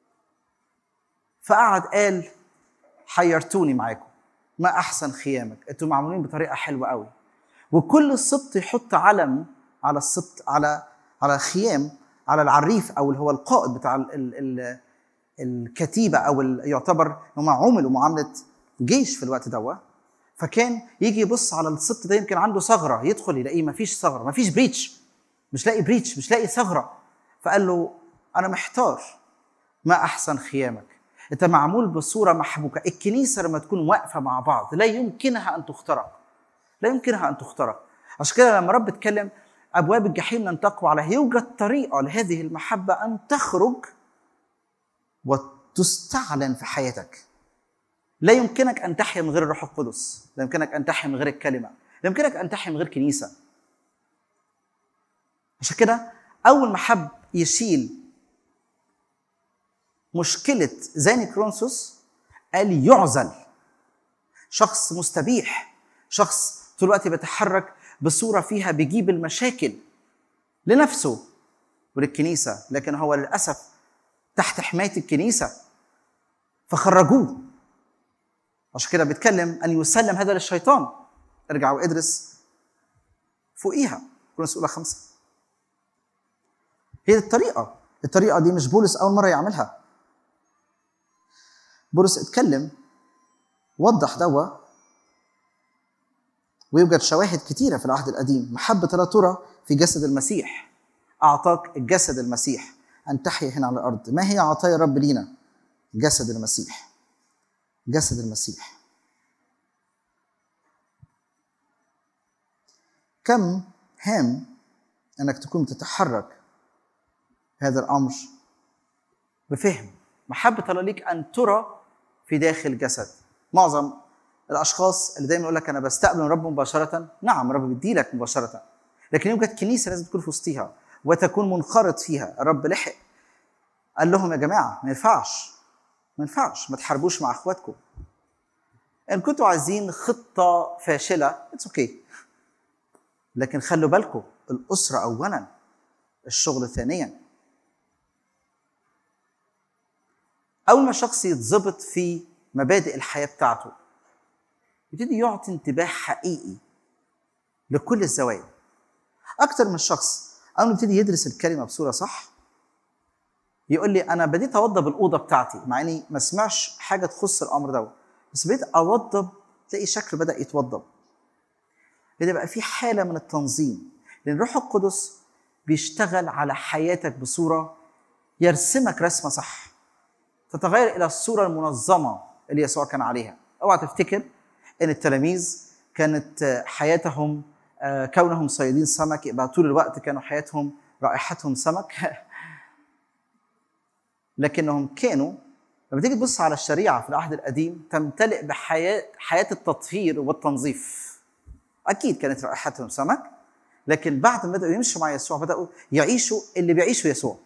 فقعد قال حيرتوني معاكم ما احسن خيامك انتوا معمولين بطريقه حلوه قوي وكل سبط يحط علم على السبط على على خيام على العريف او اللي هو القائد بتاع ال ال ال الكتيبه او يعتبر هم عملوا معامله جيش في الوقت دوت فكان يجي يبص على السبط ده يمكن عنده ثغره يدخل يلاقيه ما فيش ثغره ما فيش بريتش مش لاقي بريتش مش لاقي ثغره فقال له انا محتار ما احسن خيامك انت معمول بصوره محبوكه الكنيسه لما تكون واقفه مع بعض لا يمكنها ان تخترق لا يمكنها ان تخترق عشان كده لما رب اتكلم ابواب الجحيم لن تقوى عليها يوجد طريقه لهذه المحبه ان تخرج وتستعلن في حياتك لا يمكنك ان تحيا من غير الروح القدس لا يمكنك ان تحيا من غير الكلمه لا يمكنك ان تحيا من غير كنيسه عشان كده اول ما حب يشيل مشكله زاني كرونسوس قال يعزل شخص مستبيح شخص طول الوقت بيتحرك بصوره فيها بيجيب المشاكل لنفسه وللكنيسه لكن هو للاسف تحت حمايه الكنيسه فخرجوه عشان كده بيتكلم ان يسلم هذا للشيطان ارجع وادرس فوقيها كورنثوس الاولى خمسه هي الطريقه الطريقه دي مش بولس اول مره يعملها بولس اتكلم وضح دوا ويوجد شواهد كثيره في العهد القديم محبه لا ترى في جسد المسيح اعطاك الجسد المسيح ان تحيا هنا على الارض ما هي عطايا الرب لينا جسد المسيح جسد المسيح كم هام انك تكون تتحرك هذا الامر بفهم محبه الله ليك ان ترى في داخل الجسد معظم الاشخاص اللي دايما يقول لك انا بستقبل من رب مباشره نعم رب بيدي لك مباشره لكن يوجد كنيسه لازم تكون في وسطيها وتكون منخرط فيها الرب لحق قال لهم يا جماعه ما ينفعش ما ينفعش ما تحاربوش مع اخواتكم ان كنتوا عايزين خطه فاشله اتس اوكي okay. لكن خلوا بالكم الاسره اولا الشغل ثانيا اول ما شخص يتظبط في مبادئ الحياه بتاعته يبتدي يعطي انتباه حقيقي لكل الزوايا اكتر من شخص اول ما يبتدي يدرس الكلمه بصوره صح يقول لي انا بديت اوضب الاوضه بتاعتي مع اني ما سمعش حاجه تخص الامر ده بس بديت اوضب تلاقي شكله بدا يتوضب بدا بقى في حاله من التنظيم لان الروح القدس بيشتغل على حياتك بصوره يرسمك رسمه صح تتغير الى الصوره المنظمه اللي يسوع كان عليها اوعى تفتكر ان التلاميذ كانت حياتهم آه، كونهم صيادين سمك يبقى طول الوقت كانوا حياتهم رائحتهم سمك لكنهم كانوا لما تيجي تبص على الشريعه في العهد القديم تمتلئ بحياه حياه التطهير والتنظيف اكيد كانت رائحتهم سمك لكن بعد ما بداوا يمشوا مع يسوع بداوا يعيشوا اللي بيعيشه يسوع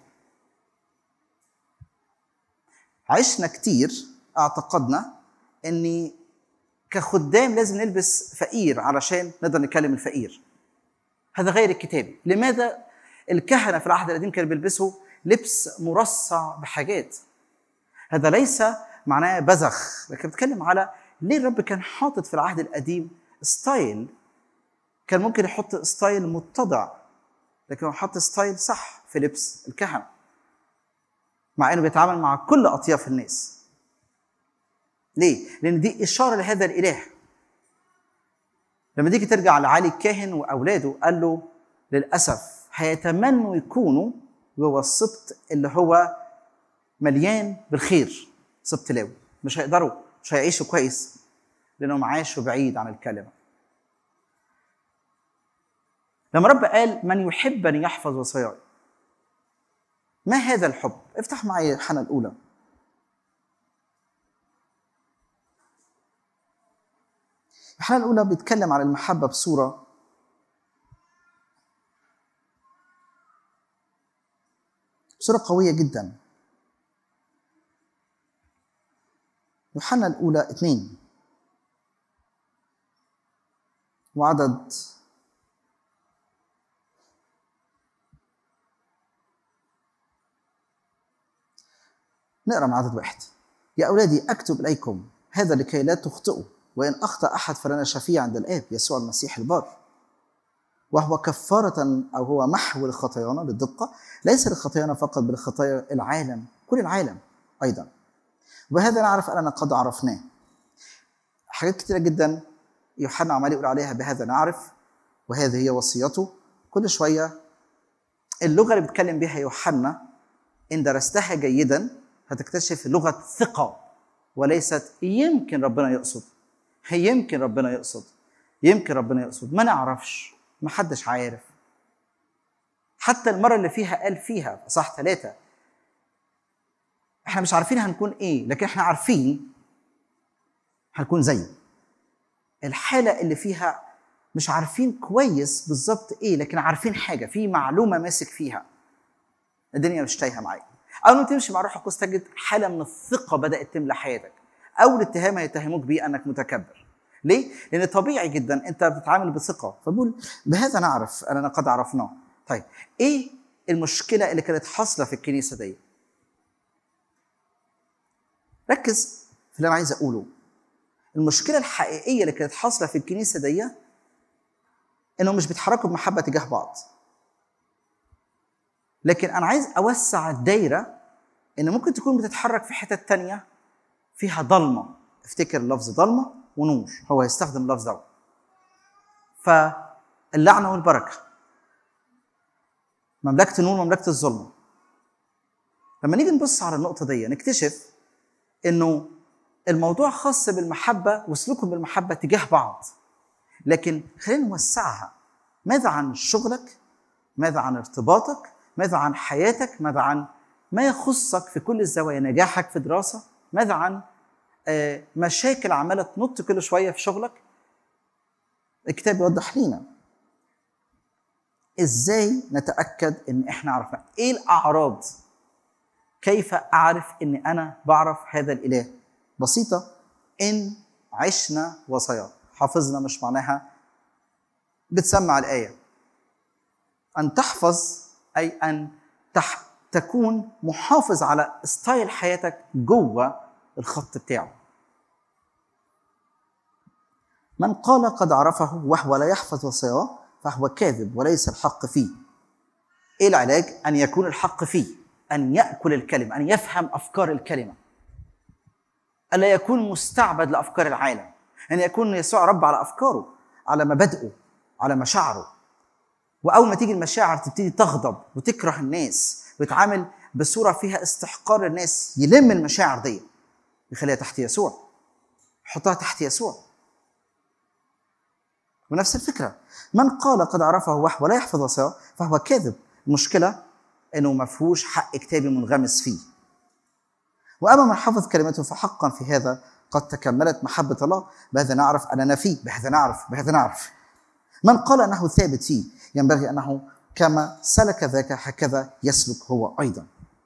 عشنا كتير اعتقدنا اني كخدام لازم نلبس فقير علشان نقدر نكلم الفقير هذا غير الكتابي لماذا الكهنه في العهد القديم كانوا بيلبسوا لبس مرصع بحاجات هذا ليس معناه بذخ لكن بتكلم على ليه الرب كان حاطط في العهد القديم ستايل كان ممكن يحط ستايل متضع لكن هو حط ستايل صح في لبس الكهنه مع انه بيتعامل مع كل اطياف الناس ليه؟ لان دي اشاره لهذا الاله لما تيجي ترجع لعلي الكاهن واولاده قال له للاسف هيتمنوا يكونوا جوه السبط اللي هو مليان بالخير سبط لاوي مش هيقدروا مش هيعيشوا كويس لانهم عاشوا بعيد عن الكلمه لما رب قال من يحبني يحفظ وصاياي ما هذا الحب افتح معي الحلقه الاولى الحلقه الاولى بيتكلم عن المحبه بصوره بصوره قويه جدا يوحنا الاولى اثنين وعدد نقرا من عدد واحد يا اولادي اكتب اليكم هذا لكي لا تخطئوا وان اخطا احد فلنا شفيع عند الاب يسوع المسيح البار وهو كفارة أو هو محو لخطايانا للدقة ليس لخطايانا فقط بل خطايا العالم كل العالم أيضا وبهذا نعرف أننا قد عرفناه حاجات كتيرة جدا يوحنا عمال يقول عليها بهذا نعرف وهذه هي وصيته كل شوية اللغة اللي بيتكلم بها يوحنا إن درستها جيدا هتكتشف لغة ثقة وليست يمكن ربنا يقصد يمكن ربنا يقصد يمكن ربنا يقصد ما نعرفش ما حدش عارف حتى المرة اللي فيها قال فيها صح ثلاثة احنا مش عارفين هنكون ايه لكن احنا عارفين هنكون زيه الحالة اللي فيها مش عارفين كويس بالظبط ايه لكن عارفين حاجة في معلومة ماسك فيها الدنيا مش تايهة معاك أول ما تمشي مع روح القدس تجد حالة من الثقة بدأت تملى حياتك أول اتهام هيتهموك بيه أنك متكبر ليه؟ لأن طبيعي جدا أنت بتتعامل بثقة فبقول بهذا نعرف أننا قد عرفناه طيب إيه المشكلة اللي كانت حاصلة في الكنيسة دي؟ ركز في اللي أنا عايز أقوله المشكلة الحقيقية اللي كانت حاصلة في الكنيسة دي إنهم مش بيتحركوا بمحبة تجاه بعض لكن أنا عايز أوسع الدايرة إن ممكن تكون بتتحرك في حتت تانية فيها ضلمة افتكر لفظ ضلمة ونور هو هيستخدم اللفظ ده فاللعنة والبركة مملكة النور مملكة الظلمة لما نيجي نبص على النقطة دي نكتشف إنه الموضوع خاص بالمحبة وسلوكهم بالمحبة تجاه بعض لكن خلينا نوسعها ماذا عن شغلك ماذا عن ارتباطك ماذا عن حياتك ماذا عن ما يخصك في كل الزوايا نجاحك في دراسة ماذا عن مشاكل عماله تنط كل شويه في شغلك الكتاب يوضح لينا ازاي نتاكد ان احنا عرفنا ايه الاعراض كيف اعرف ان انا بعرف هذا الاله بسيطه ان عشنا وصاياه حافظنا مش معناها بتسمع الايه ان تحفظ اي ان تح تكون محافظ على ستايل حياتك جوه الخط بتاعه من قال قد عرفه وهو لا يحفظ وصاياه فهو كاذب وليس الحق فيه ايه العلاج ان يكون الحق فيه ان ياكل الكلمه ان يفهم افكار الكلمه الا يكون مستعبد لافكار العالم ان يكون يسوع رب على افكاره على مبادئه على مشاعره واول ما تيجي المشاعر تبتدي تغضب وتكره الناس وتعامل بصوره فيها استحقار الناس يلم المشاعر دي يخليها تحت يسوع يحطها تحت يسوع ونفس الفكره من قال قد عرفه وحده ولا يحفظ وصاياه فهو كاذب المشكله انه ما فيهوش حق كتابي منغمس فيه واما من حفظ كلمته فحقا في هذا قد تكملت محبه الله بهذا نعرف اننا فيه بهذا نعرف بهذا نعرف من قال انه ثابت فيه ينبغي انه كما سلك ذاك هكذا يسلك هو ايضا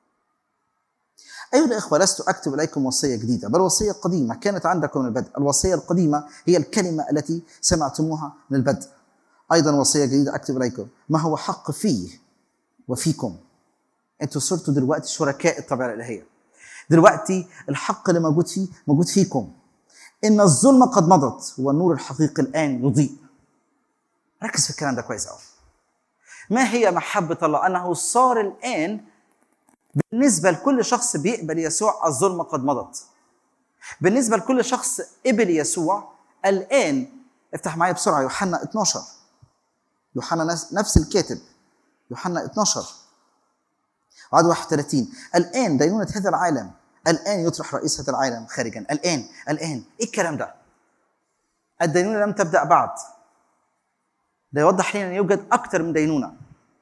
أيها الإخوة لست أكتب إليكم وصية جديدة بل وصية قديمة كانت عندكم من البدء الوصية القديمة هي الكلمة التي سمعتموها من البدء أيضا وصية جديدة أكتب إليكم ما هو حق فيه وفيكم أنتوا صرتوا دلوقتي شركاء الطبيعة الإلهية دلوقتي الحق اللي موجود فيه موجود فيكم إن الظلمة قد مضت والنور الحقيقي الآن يضيء ركز في الكلام ده كويس قوي ما هي محبة الله أنه صار الآن بالنسبة لكل شخص بيقبل يسوع الظلمة قد مضت بالنسبة لكل شخص قبل يسوع الآن افتح معايا بسرعة يوحنا 12 يوحنا نفس الكاتب يوحنا 12 عدد 31 الآن دينونة هذا العالم الآن يطرح رئيس هذا العالم خارجا الآن الآن إيه الكلام ده؟ الدينونة لم تبدأ بعد ده يوضح لنا أن يوجد أكثر من دينونة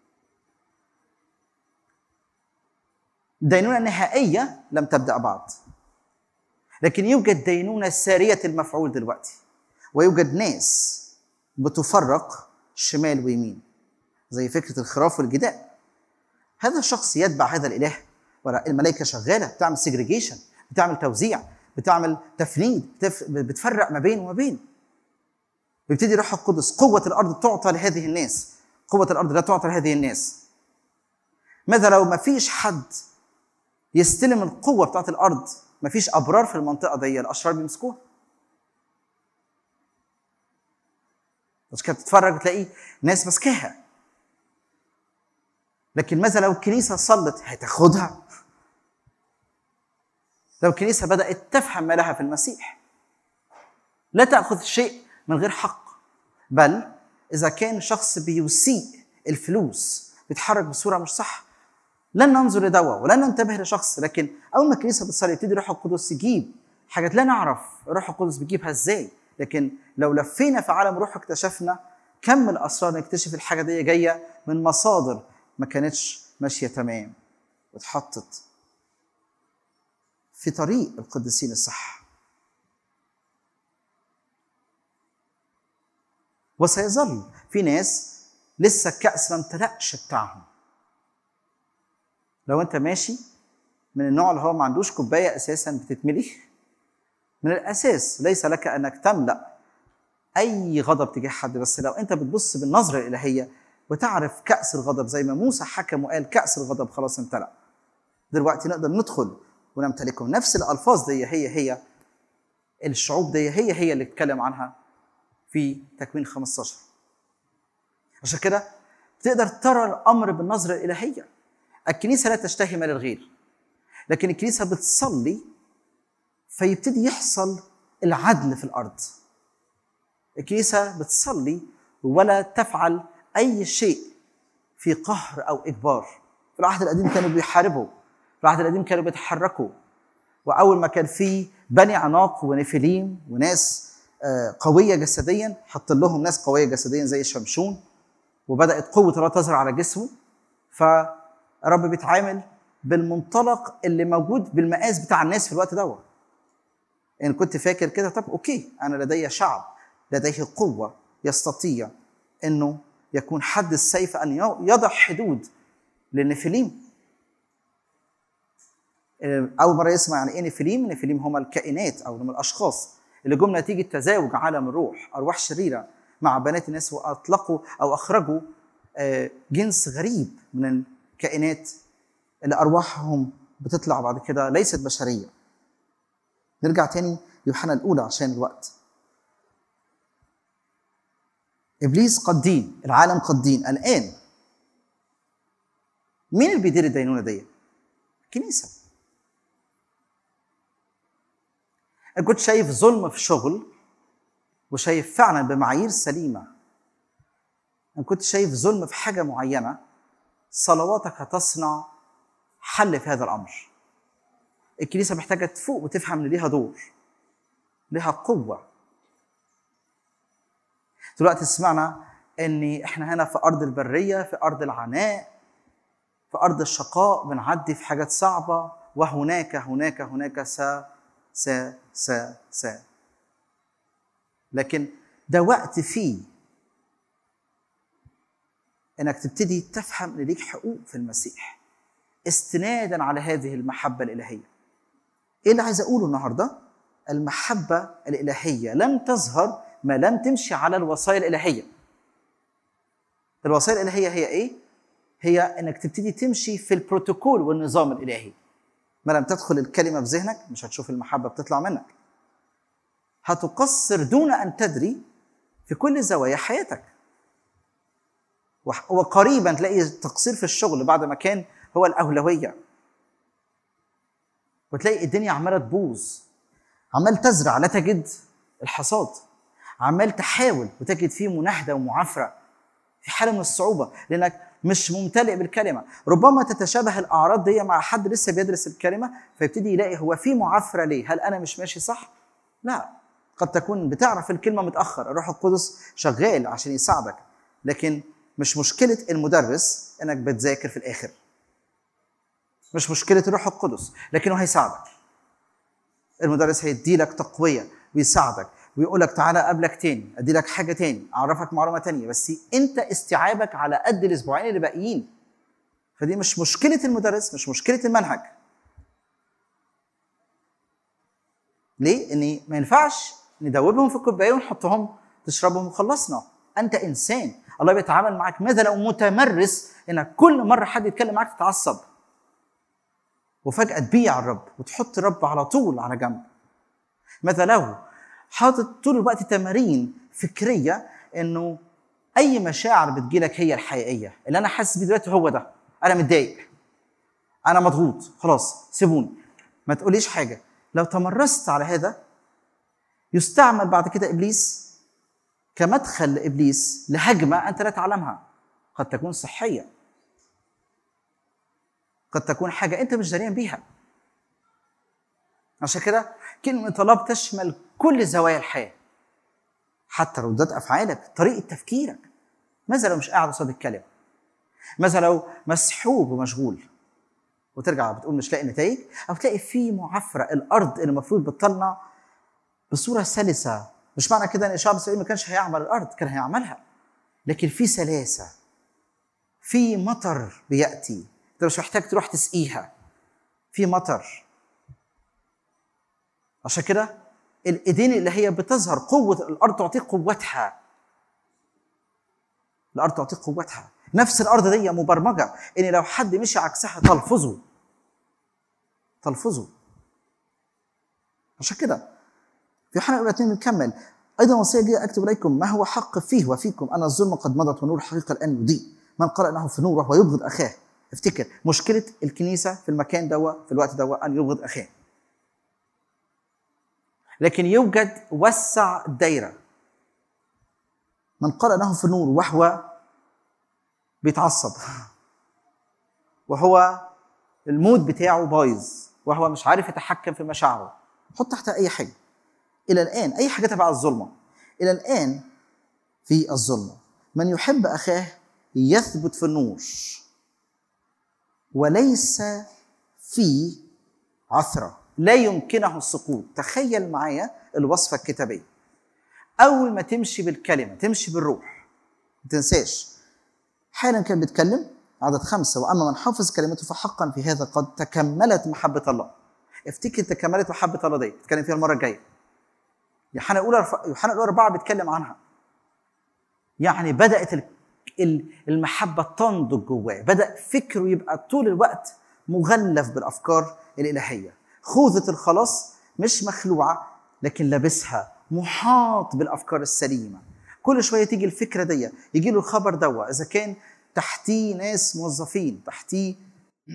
دينونة نهائية لم تبدأ بعد لكن يوجد دينونة سارية المفعول دلوقتي ويوجد ناس بتفرق شمال ويمين زي فكرة الخراف والجداء هذا الشخص يتبع هذا الإله ولا الملائكة شغالة بتعمل سيجريجيشن بتعمل توزيع بتعمل تفنيد بتف... بتفرق ما بين وما بين بيبتدي روح القدس قوة الأرض تعطى لهذه الناس قوة الأرض لا تعطى لهذه الناس ماذا لو ما فيش حد يستلم القوه بتاعت الارض مفيش ابرار في المنطقه دي الاشرار بيمسكوها بس كده بتتفرج تلاقي ناس ماسكاها لكن ماذا لو الكنيسه صلت هتاخدها لو الكنيسه بدات تفهم ما لها في المسيح لا تاخذ شيء من غير حق بل اذا كان شخص بيسيء الفلوس بيتحرك بصوره مش صح لن ننظر لدواء ولن ننتبه لشخص لكن اول ما الكنيسه بتصلي يبتدي الروح القدس يجيب حاجات لا نعرف الروح القدس بيجيبها ازاي لكن لو لفينا في عالم روح اكتشفنا كم الاسرار نكتشف الحاجه دي جايه من مصادر ما كانتش ماشيه تمام واتحطت في طريق القديسين الصح وسيظل في ناس لسه الكأس ما امتلأش بتاعهم لو انت ماشي من النوع اللي هو ما عندوش كوبايه اساسا بتتملي من الاساس ليس لك انك تملا اي غضب تجاه حد بس لو انت بتبص بالنظره الالهيه وتعرف كاس الغضب زي ما موسى حكم وقال كاس الغضب خلاص امتلأ دلوقتي نقدر ندخل ونمتلكه نفس الالفاظ دي هي هي الشعوب دي هي هي اللي اتكلم عنها في تكوين 15 عشان كده تقدر ترى الامر بالنظره الالهيه الكنيسه لا تشتهي مال الغير لكن الكنيسه بتصلي فيبتدي يحصل العدل في الارض الكنيسه بتصلي ولا تفعل اي شيء في قهر او اجبار في العهد القديم كانوا بيحاربوا في العهد القديم كانوا بيتحركوا واول ما كان في بني عناق ونفليم وناس قويه جسديا حط لهم ناس قويه جسديا زي شمشون وبدات قوه الله تظهر على جسمه فرب بيتعامل بالمنطلق اللي موجود بالمقاس بتاع الناس في الوقت دوت ان كنت فاكر كده طب اوكي انا لدي شعب لديه قوه يستطيع انه يكون حد السيف ان يضع حدود للنفليم اول مره يسمع يعني ايه نفليم نفليم هم الكائنات او هم الاشخاص اللي جم نتيجه تزاوج عالم الروح ارواح شريره مع بنات الناس واطلقوا او اخرجوا جنس غريب من الكائنات اللي ارواحهم بتطلع بعد كده ليست بشريه نرجع تاني يوحنا الاولى عشان الوقت ابليس قد دين العالم قد دين الان مين اللي بيدير الدينونه دي كنيسه ان كنت شايف ظلم في شغل وشايف فعلا بمعايير سليمه ان كنت شايف ظلم في حاجه معينه صلواتك هتصنع حل في هذا الامر الكنيسه محتاجه تفوق وتفهم ان ليها دور ليها قوه دلوقتي سمعنا ان احنا هنا في ارض البريه في ارض العناء في ارض الشقاء بنعدي في حاجات صعبه وهناك هناك هناك س س س س لكن ده وقت فيه انك تبتدي تفهم ان ليك حقوق في المسيح استنادا على هذه المحبه الالهيه ايه اللي عايز اقوله النهارده المحبه الالهيه لم تظهر ما لم تمشي على الوصايا الالهيه الوصايا الالهيه هي ايه هي انك تبتدي تمشي في البروتوكول والنظام الالهي ما لم تدخل الكلمه في ذهنك مش هتشوف المحبه بتطلع منك هتقصر دون ان تدري في كل زوايا حياتك وح- وقريبا تلاقي تقصير في الشغل بعد ما كان هو الاولويه وتلاقي الدنيا عماله تبوظ عمال تزرع لا تجد الحصاد عمال تحاول وتجد فيه مناهده ومعافره في حاله من الصعوبه لانك مش ممتلئ بالكلمه ربما تتشابه الاعراض دي مع حد لسه بيدرس الكلمه فيبتدي يلاقي هو في معافره ليه هل انا مش ماشي صح لا قد تكون بتعرف الكلمه متاخر الروح القدس شغال عشان يساعدك لكن مش مشكله المدرس انك بتذاكر في الاخر مش مشكله الروح القدس لكنه هيساعدك المدرس هيدي لك تقويه ويساعدك ويقول لك تعالى اقابلك تاني ادي لك حاجه تاني اعرفك معلومه تانية بس انت استيعابك على قد الاسبوعين اللي باقيين فدي مش مشكله المدرس مش مشكله المنهج ليه؟ ان ما ينفعش ندوبهم في كوبايه ونحطهم تشربهم وخلصنا انت انسان الله بيتعامل معك ماذا لو متمرس انك كل مره حد يتكلم معك تتعصب وفجاه تبيع الرب وتحط الرب على طول على جنب ماذا لو حاطط طول الوقت تمارين فكريه انه اي مشاعر بتجيلك هي الحقيقيه اللي انا حاسس بيه دلوقتي هو ده انا متضايق انا مضغوط خلاص سيبوني ما تقوليش حاجه لو تمرست على هذا يستعمل بعد كده ابليس كمدخل لابليس لهجمه انت لا تعلمها قد تكون صحيه قد تكون حاجه انت مش داريان بيها عشان كده كلمه طلب تشمل كل زوايا الحياه حتى ردات افعالك طريقه تفكيرك ماذا لو مش قاعد قصاد الكلمه ماذا لو مسحوب ومشغول وترجع بتقول مش لاقي نتائج او تلاقي في معفره الارض اللي المفروض بتطلع بصوره سلسه مش معنى كده ان الشعب الاسرائيلي ما كانش هيعمل الارض كان هيعملها لكن في سلاسه في مطر بياتي انت مش محتاج تروح تسقيها في مطر عشان كده الايدين اللي هي بتظهر قوه الارض تعطيك قوتها الارض تعطيك قوتها نفس الارض دي مبرمجه ان لو حد مشي عكسها تلفظه تلفظه عشان كده في يوحنا الاولى 2 بنكمل ايضا وصيه جايه اكتب اليكم ما هو حق فيه وفيكم ان الظلم قد مضت ونور الحقيقه الان يضيء من قال انه في نور وهو يبغض اخاه افتكر مشكله الكنيسه في المكان دوا في الوقت دوا ان يبغض اخاه لكن يوجد وسع الدايره من قال انه في النور وهو بيتعصب وهو المود بتاعه بايظ وهو مش عارف يتحكم في مشاعره حط تحت اي حاجه الى الان اي حاجه تبع الظلمه الى الان في الظلمه من يحب اخاه يثبت في النور وليس في عثره لا يمكنه السقوط تخيل معايا الوصفه الكتابيه اول ما تمشي بالكلمه تمشي بالروح ما تنساش حالا كان بيتكلم عدد خمسة وأما من حافظ كلمته فحقا في هذا قد تكملت محبة الله افتكر تكملت محبة الله دي نتكلم فيها المرة الجاية يوحنا الأولى يوحنا الأولى أربعة بيتكلم عنها يعني بدأت ال- ال- المحبة تنضج جواه بدأ فكره يبقى طول الوقت مغلف بالأفكار الإلهية خوذة الخلاص مش مخلوعة لكن لابسها محاط بالأفكار السليمة كل شوية تيجي الفكرة دي يجي له الخبر دوا إذا كان تحتيه ناس موظفين تحتيه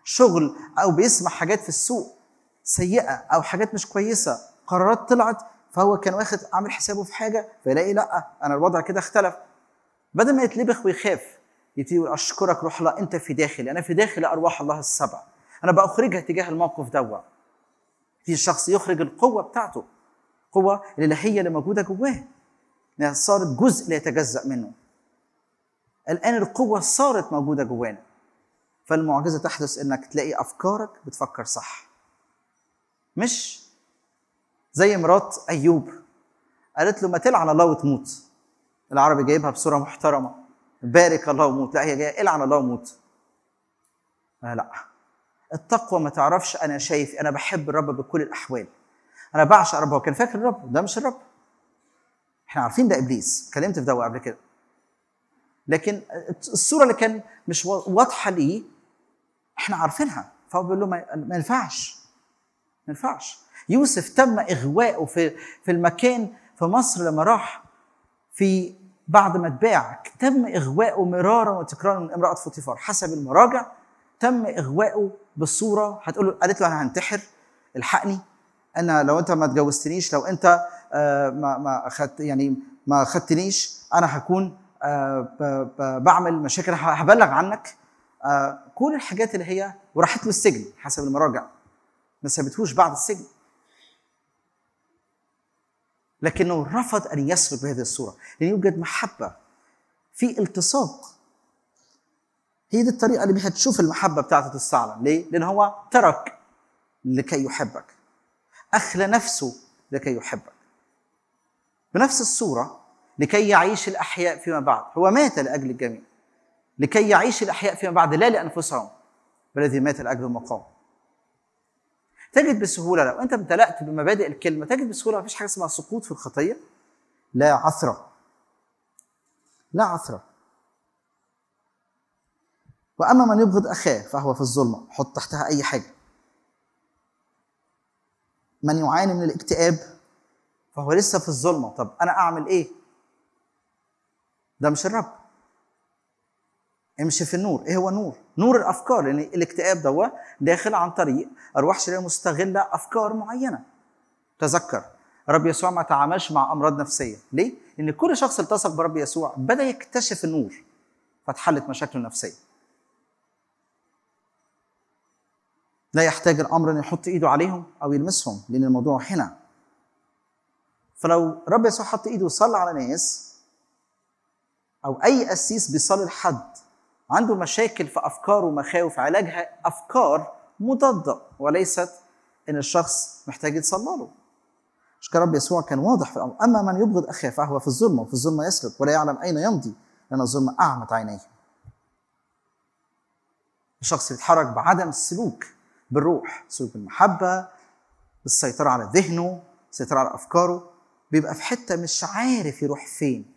شغل او بيسمع حاجات في السوق سيئه او حاجات مش كويسه قرارات طلعت فهو كان واخد عامل حسابه في حاجه فيلاقي لا انا الوضع كده اختلف بدل ما يتلبخ ويخاف يبتدي يقول اشكرك روح الله انت في داخلي انا في داخل ارواح الله السبع انا باخرجها تجاه الموقف دوا في الشخص يخرج القوه بتاعته القوه الالهيه اللي موجوده جواه انها صارت جزء لا يتجزا منه الان القوه صارت موجوده جوانا فالمعجزه تحدث انك تلاقي افكارك بتفكر صح مش زي مرات ايوب قالت له ما تلعن الله وتموت العربي جايبها بصوره محترمه بارك الله وموت لا هي جايه العن الله وموت آه لا التقوى ما تعرفش انا شايف انا بحب الرب بكل الاحوال انا بعشق الرب هو كان فاكر الرب ده مش الرب احنا عارفين ده ابليس اتكلمت في ده قبل كده لكن الصوره اللي كان مش واضحه ليه احنا عارفينها فهو بيقول له ما ما ينفعش ما ينفعش يوسف تم اغواءه في في المكان في مصر لما راح في بعد ما اتباع تم اغواءه مرارا وتكرارا من امراه فوتيفار حسب المراجع تم اغواءه بصوره هتقول له قالت له انا هنتحر الحقني انا لو انت ما اتجوزتنيش لو انت آه ما ما خدت يعني ما خدتنيش انا هكون آه ب- ب- بعمل مشاكل هبلغ عنك آه كل الحاجات اللي هي وراحت له السجن حسب المراجع ما سابتهوش بعد السجن لكنه رفض ان يسلك بهذه الصوره لان يوجد محبه في التصاق هي دي الطريقه اللي بيها تشوف المحبه بتاعته تستعلن ليه؟ لان هو ترك لكي يحبك اخلى نفسه لكي يحبك بنفس الصوره لكي يعيش الاحياء فيما بعد هو مات لاجل الجميع لكي يعيش الاحياء فيما بعد لا لانفسهم بل الذي مات لاجل المقام تجد بسهوله لو انت امتلأت بمبادئ الكلمه تجد بسهوله مفيش حاجه اسمها سقوط في الخطيه لا عثره لا عثره واما من يبغض اخاه فهو في الظلمه حط تحتها اي حاجه من يعاني من الاكتئاب فهو لسه في الظلمه طب انا اعمل ايه ده مش الرب امشي في النور ايه هو النور نور الافكار لان الاكتئاب ده داخل عن طريق ارواح شريره مستغله افكار معينه تذكر رب يسوع ما تعاملش مع امراض نفسيه ليه لان كل شخص التصق برب يسوع بدا يكتشف النور فاتحلت مشاكله النفسيه لا يحتاج الامر ان يحط ايده عليهم او يلمسهم لان الموضوع هنا فلو رب يسوع حط ايده وصلى على ناس او اي قسيس بيصلي لحد عنده مشاكل في افكار ومخاوف علاجها افكار مضاده وليست ان الشخص محتاج يتصلى له مش كان رب يسوع كان واضح في الامر اما من يبغض اخاه فهو في الظلمه وفي الظلمه يسلك ولا يعلم اين يمضي لان الظلمه اعمت عينيه الشخص بيتحرك بعدم السلوك بالروح سلوك المحبه بالسيطره على ذهنه السيطره على افكاره بيبقى في حته مش عارف يروح فين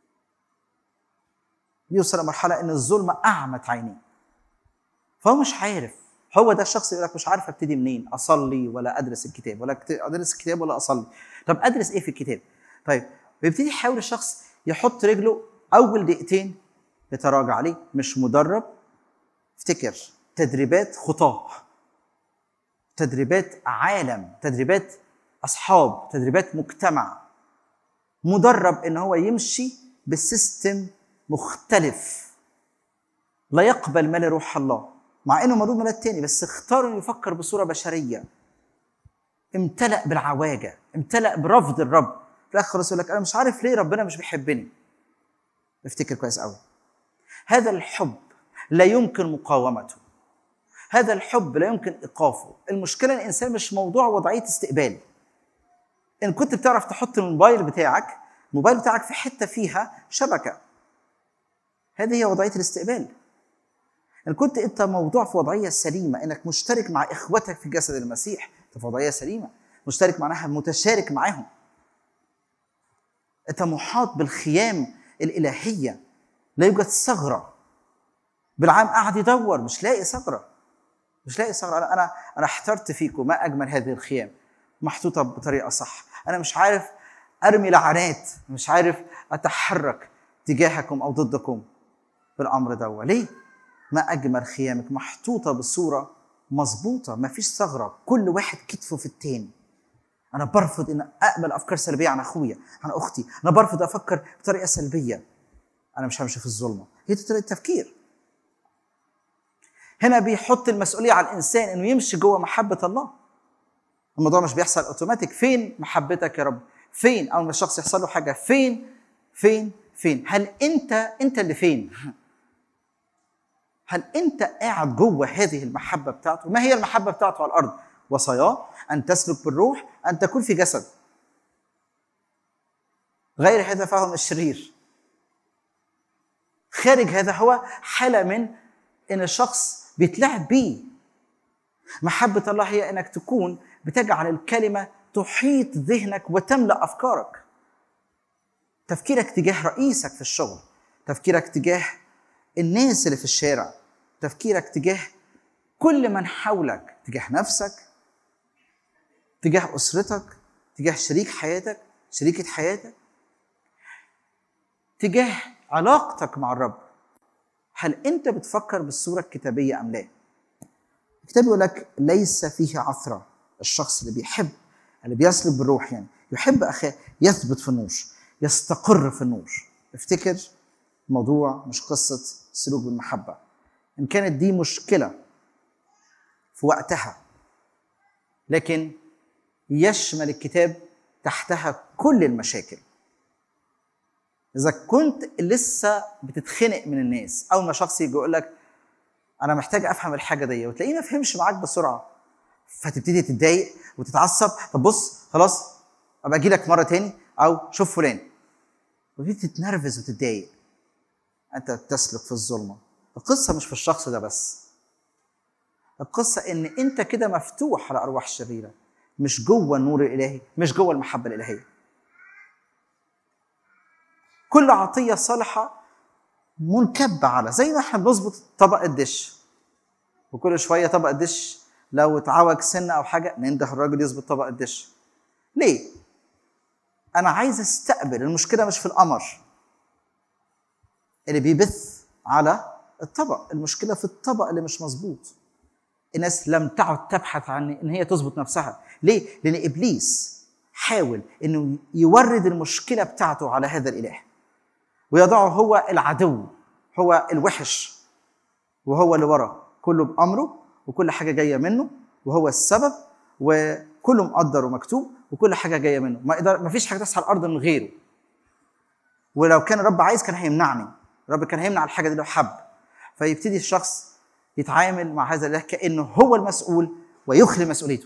بيوصل لمرحله ان الظلمه اعمت عينيه فهو مش عارف هو ده الشخص يقول لك مش عارف ابتدي منين اصلي ولا ادرس الكتاب ولا كت- ادرس الكتاب ولا اصلي طب ادرس ايه في الكتاب طيب بيبتدي يحاول الشخص يحط رجله اول دقيقتين يتراجع عليه مش مدرب افتكر تدريبات خطاه تدريبات عالم تدريبات اصحاب تدريبات مجتمع مدرب ان هو يمشي بسيستم مختلف لا يقبل ما لروح الله مع انه مولود ميلاد تاني بس اختار انه يفكر بصوره بشريه امتلأ بالعواجه امتلأ برفض الرب في الاخر خلاص يقول لك انا مش عارف ليه ربنا مش بيحبني افتكر كويس قوي هذا الحب لا يمكن مقاومته هذا الحب لا يمكن ايقافه المشكله الانسان مش موضوع وضعيه استقبال ان كنت بتعرف تحط الموبايل بتاعك الموبايل بتاعك في حته فيها شبكه هذه هي وضعيه الاستقبال ان كنت انت موضوع في وضعيه سليمه انك مشترك مع اخوتك في جسد المسيح انت في وضعيه سليمه مشترك معناها متشارك معاهم انت محاط بالخيام الالهيه لا يوجد ثغره بالعام قاعد يدور مش لاقي ثغره مش لاقي ثغره انا انا انا احترت فيكم ما اجمل هذه الخيام محطوطه بطريقه صح انا مش عارف ارمي لعنات مش عارف اتحرك تجاهكم او ضدكم بالامر ده ليه ما اجمل خيامك محطوطه بصوره مظبوطه ما فيش ثغره كل واحد كتفه في التاني انا برفض ان اقبل افكار سلبيه عن اخويا عن اختي انا برفض افكر بطريقه سلبيه انا مش همشي في الظلمه هي دي طريقه تفكير هنا بيحط المسؤوليه على الانسان انه يمشي جوه محبه الله الموضوع مش بيحصل اوتوماتيك فين محبتك يا رب فين اول ما الشخص يحصل له حاجه فين فين فين هل انت انت اللي فين هل انت قاعد جوه هذه المحبه بتاعته ما هي المحبه بتاعته على الارض وصاياه ان تسلك بالروح ان تكون في جسد غير هذا فهو من الشرير خارج هذا هو حاله من ان الشخص بيتلعب بيه محبه الله هي انك تكون بتجعل الكلمه تحيط ذهنك وتملا افكارك تفكيرك تجاه رئيسك في الشغل تفكيرك تجاه الناس اللي في الشارع تفكيرك تجاه كل من حولك تجاه نفسك تجاه اسرتك تجاه شريك حياتك شريكه حياتك تجاه علاقتك مع الرب هل انت بتفكر بالصوره الكتابيه ام لا الكتاب يقول لك ليس فيه عثره الشخص اللي بيحب اللي بيسلك بالروح يعني يحب اخاه يثبت في النور يستقر في النور افتكر الموضوع مش قصه سلوك بالمحبه ان كانت دي مشكله في وقتها لكن يشمل الكتاب تحتها كل المشاكل اذا كنت لسه بتتخنق من الناس اول ما شخص يجي يقول لك انا محتاج افهم الحاجه دي وتلاقيه ما فهمش معاك بسرعه فتبتدي تتضايق وتتعصب طب بص خلاص ابقى اجي لك مره تاني او شوف فلان وتبتدي تتنرفز وتتضايق انت تسلك في الظلمه القصه مش في الشخص ده بس القصه ان انت كده مفتوح على ارواح شريره مش جوه النور الالهي مش جوه المحبه الالهيه كل عطيه صالحه منكبه على زي ما احنا بنظبط طبق الدش وكل شويه طبق الدش لو اتعوج سنه او حاجه ننده الراجل يظبط طبق الدش ليه انا عايز استقبل المشكله مش في القمر اللي بيبث على الطبق المشكله في الطبق اللي مش مظبوط الناس لم تعد تبحث عن ان هي تظبط نفسها ليه لان ابليس حاول انه يورد المشكله بتاعته على هذا الاله ويضعه هو العدو هو الوحش وهو اللي ورا كله بامره وكل حاجه جايه منه وهو السبب وكله مقدر ومكتوب وكل حاجه جايه منه ما يقدر ما فيش حاجه تحصل على الارض من غيره ولو كان الرب عايز كان هيمنعني الرب كان هيمنع الحاجه دي لو حب فيبتدي الشخص يتعامل مع هذا الاله كانه هو المسؤول ويخلي مسؤوليته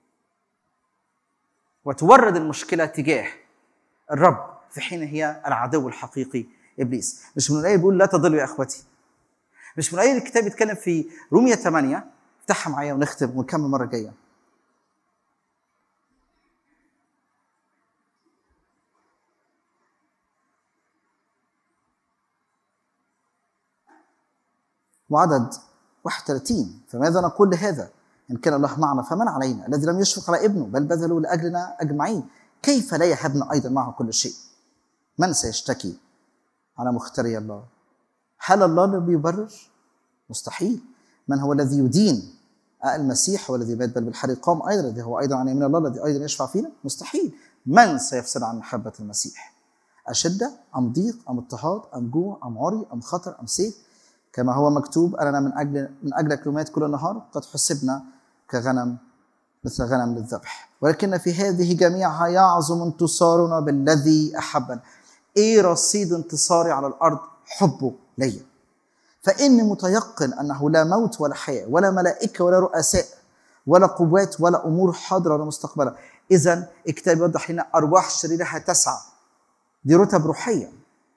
وتورد المشكله تجاه الرب في حين هي العدو الحقيقي ابليس مش من القليل بيقول لا تضلوا يا اخوتي مش من القليل الكتاب بيتكلم في رومية 8 افتحها معايا ونختم ونكمل المره الجايه وعدد 31 فماذا نقول لهذا إن كان الله معنا فمن علينا الذي لم يشفق على ابنه بل بذله لأجلنا أجمعين كيف لا يهبنا أيضا معه كل شيء من سيشتكي على مختاري الله هل الله اللي بيبرر مستحيل من هو الذي يدين المسيح هو الذي مات بل بالحري قام أيضا الذي هو أيضا عن يمين الله الذي أيضا يشفع فينا مستحيل من سيفصل عن محبة المسيح أشدة أم ضيق أم اضطهاد أم جوع أم عري أم خطر أم سيف كما هو مكتوب أننا من أجل من أجلك نمات كل النهار قد حسبنا كغنم مثل غنم للذبح ولكن في هذه جميعها يعظم انتصارنا بالذي أحبنا إيه رصيد انتصاري على الأرض حبه ليا فإني متيقن أنه لا موت ولا حياة ولا ملائكة ولا رؤساء ولا قوات ولا أمور حاضرة ولا مستقبلة إذا الكتاب يوضح لنا أرواح شريرة هتسعى دي رتب روحية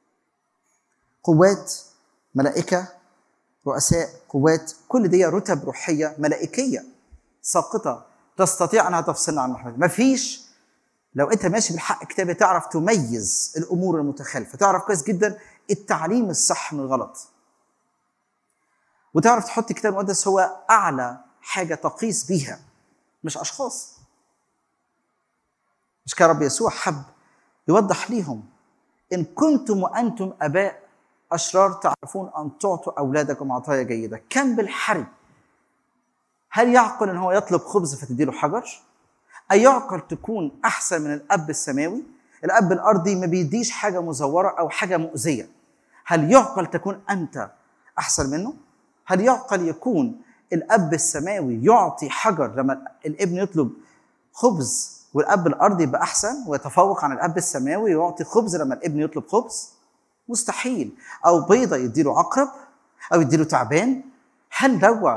قوات ملائكة رؤساء قوات كل دي رتب روحية ملائكية ساقطة تستطيع أنها تفصلنا عن محمد مفيش لو أنت ماشي بالحق كتابي تعرف تميز الأمور المتخالفة تعرف كويس جدا التعليم الصح من الغلط وتعرف تحط الكتاب المقدس هو أعلى حاجة تقيس بيها مش أشخاص مش كان رب يسوع حب يوضح ليهم إن كنتم وأنتم أباء أشرار تعرفون أن تعطوا أولادكم عطايا جيدة كم بالحري هل يعقل ان هو يطلب خبز فتديله حجر ايعقل تكون احسن من الاب السماوي الاب الارضي ما بيديش حاجه مزوره او حاجه مؤذيه هل يعقل تكون انت احسن منه هل يعقل يكون الاب السماوي يعطي حجر لما الابن يطلب خبز والاب الارضي يبقى احسن ويتفوق عن الاب السماوي ويعطي خبز لما الابن يطلب خبز مستحيل او بيضه يديله عقرب او يديله تعبان هل دوا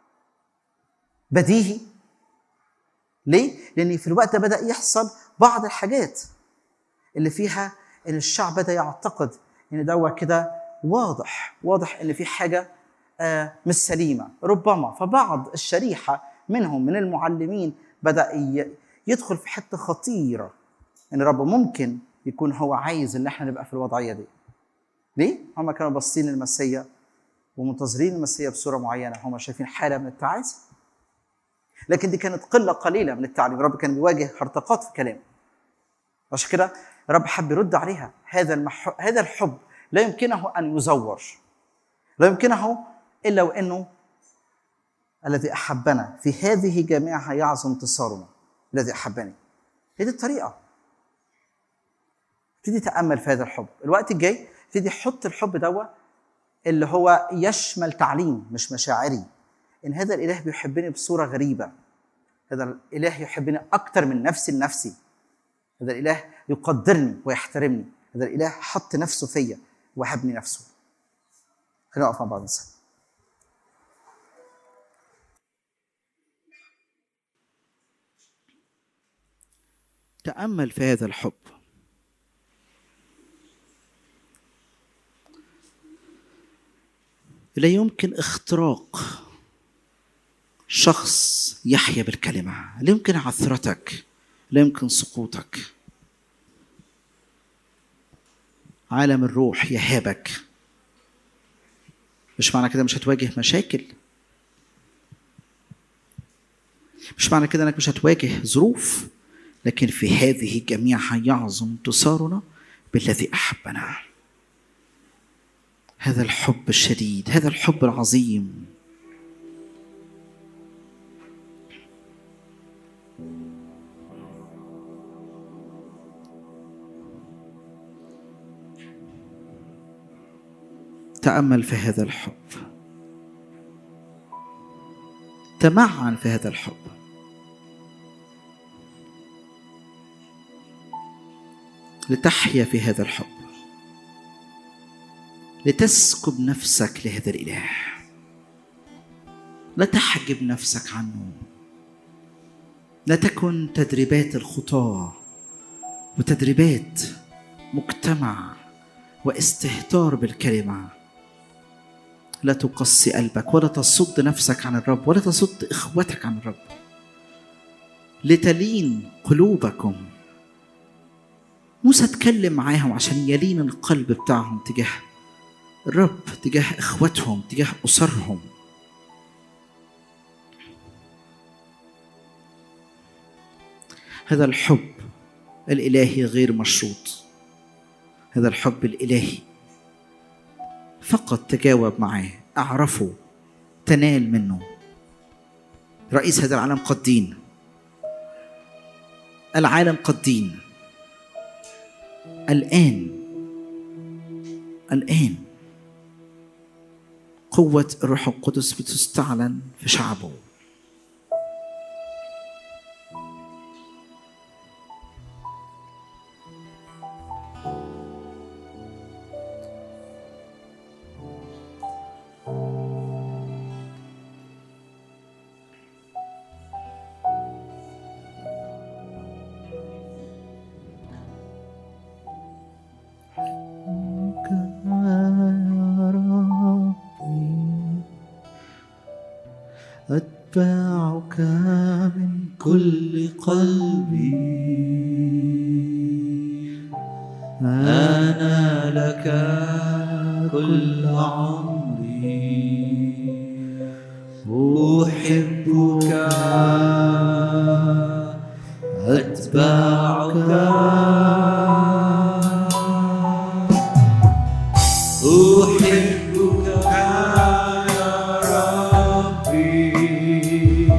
بديهي ليه لان في الوقت ده بدا يحصل بعض الحاجات اللي فيها ان الشعب بدا يعتقد ان دوا كده واضح واضح ان في حاجه آه، مش سليمه ربما فبعض الشريحه منهم من المعلمين بدا ي- يدخل في حته خطيره ان الرب ممكن يكون هو عايز ان احنا نبقى في الوضعيه دي ليه؟ هم كانوا باصين للمسيا ومنتظرين المسيا بصوره معينه هم شايفين حاله من التعاسه لكن دي كانت قله قليله من التعليم الرب كان بيواجه هرطقات في كلامه عشان كده الرب حب يرد عليها هذا المح... هذا الحب لا يمكنه ان يزور لا يمكنه الا وانه الذي احبنا في هذه جميعها يعظم انتصارنا الذي احبني هي دي الطريقه ابتدي تامل في هذا الحب الوقت الجاي ابتدي حط الحب دوا اللي هو يشمل تعليم مش مشاعري ان هذا الاله بيحبني بصوره غريبه هذا الاله يحبني اكتر من نفسي لنفسي هذا الاله يقدرني ويحترمني هذا الاله حط نفسه فيا وهبني نفسه خلينا نقف مع بعض نسال تأمل في هذا الحب لا يمكن اختراق شخص يحيا بالكلمة لا يمكن عثرتك لا يمكن سقوطك عالم الروح يهابك مش معنى كده مش هتواجه مشاكل مش معنى كده انك مش هتواجه ظروف لكن في هذه جميعها يعظم انتصارنا بالذي احبنا هذا الحب الشديد هذا الحب العظيم تامل في هذا الحب تمعن في هذا الحب لتحيا في هذا الحب لتسكب نفسك لهذا الاله لا تحجب نفسك عنه لا تكن تدريبات الخطاه وتدريبات مجتمع واستهتار بالكلمه لا تقسي قلبك ولا تصد نفسك عن الرب ولا تصد اخوتك عن الرب لتلين قلوبكم موسى اتكلم معاهم عشان يلين القلب بتاعهم تجاه الرب تجاه اخواتهم تجاه اسرهم هذا الحب الالهي غير مشروط هذا الحب الالهي فقط تجاوب معاه اعرفه تنال منه رئيس هذا العالم قد دين العالم قد دين الآن الآن قوة الروح القدس بتستعلن في شعبه أتبعك من كل قلبي أنا لك كل عمري أحبك أتبعك أحبك يا ربي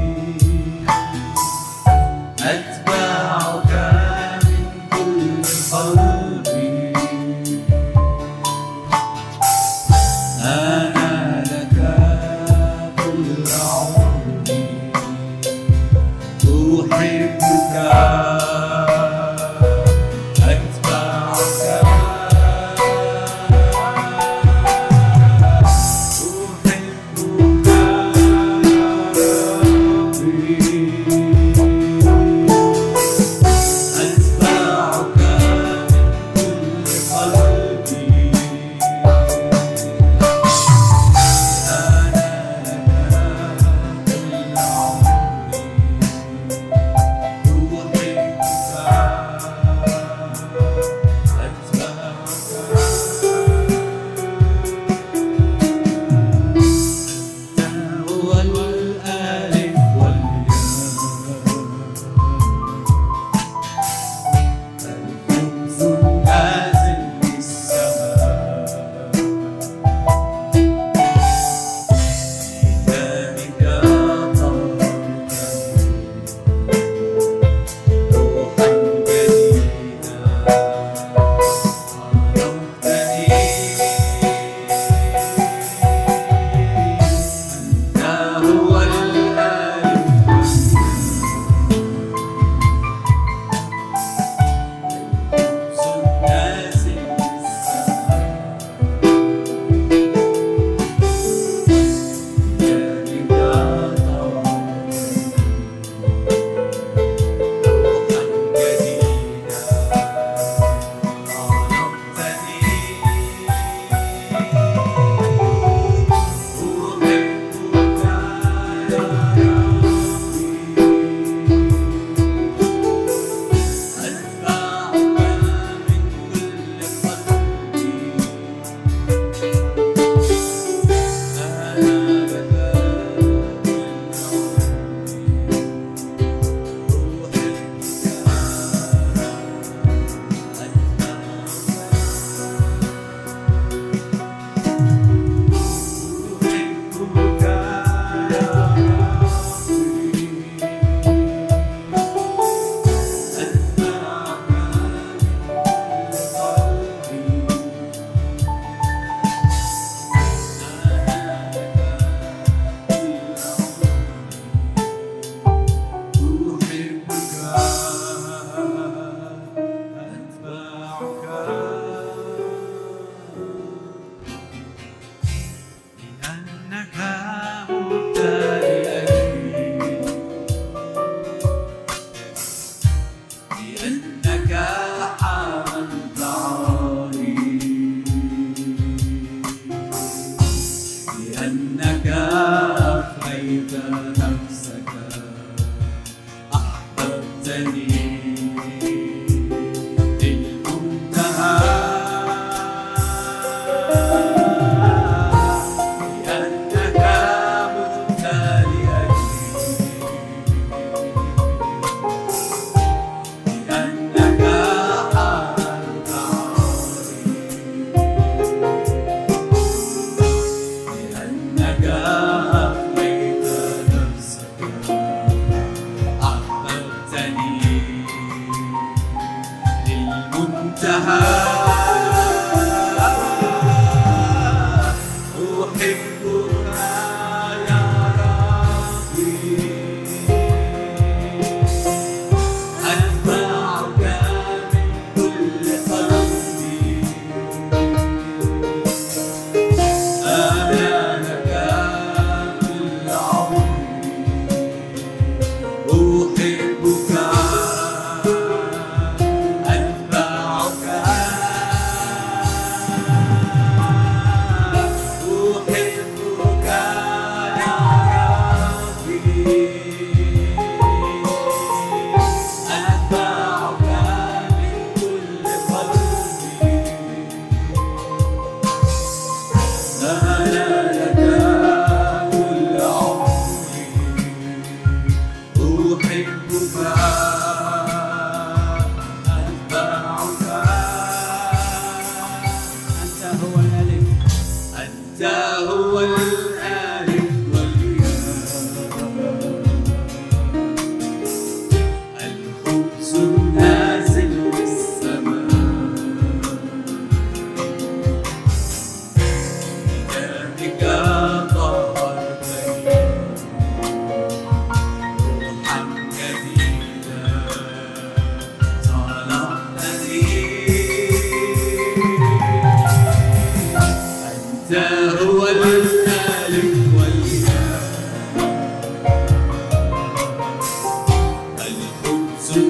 أحبك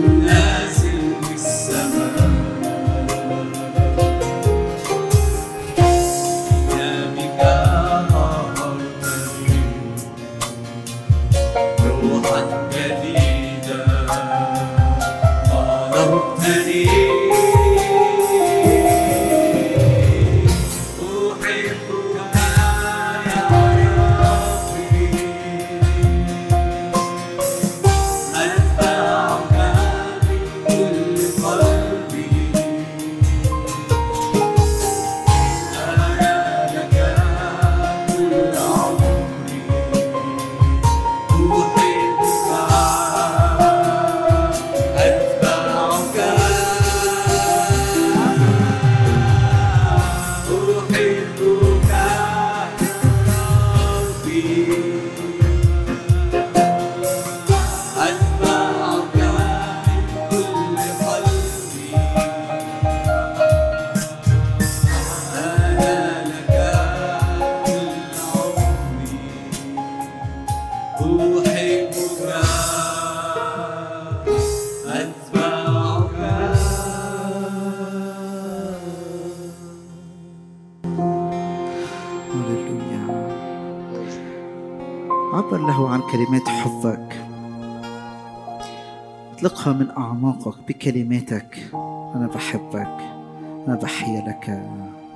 نازل من السماء أيامك أمرتني روحا جديدا طلبتني أحبك يا ربي أتبعك من كل قلبي أنا لك كل عمري أحبك أتبعك أحبك ربي أتبعك من كل قلبي أنا لك كل عمري أحبك أتبعك هللويا عبر له عن كلمات حبك اطلقها من أعماقك بكلماتك أنا بحبك أنا بحيا لك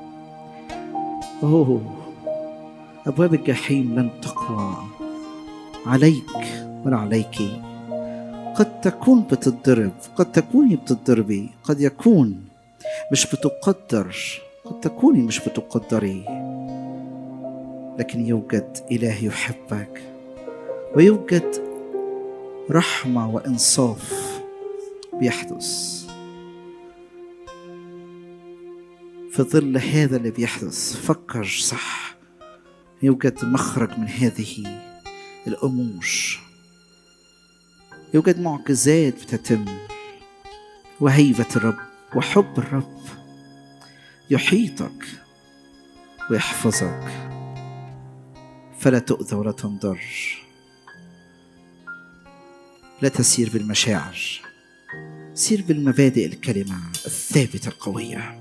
أوه أبواب الجحيم لن تقوى عليك ولا عليك قد تكون بتتضرب قد تكوني بتتضربي قد يكون مش بتقدر قد تكوني مش بتقدري لكن يوجد إله يحبك ويوجد رحمة وإنصاف بيحدث في ظل هذا اللي بيحدث فكر صح يوجد مخرج من هذه الأمور يوجد معجزات بتتم وهيبة الرب وحب الرب يحيطك ويحفظك فلا تؤذى ولا تنضر لا تسير بالمشاعر سير بالمبادئ الكلمة الثابتة القوية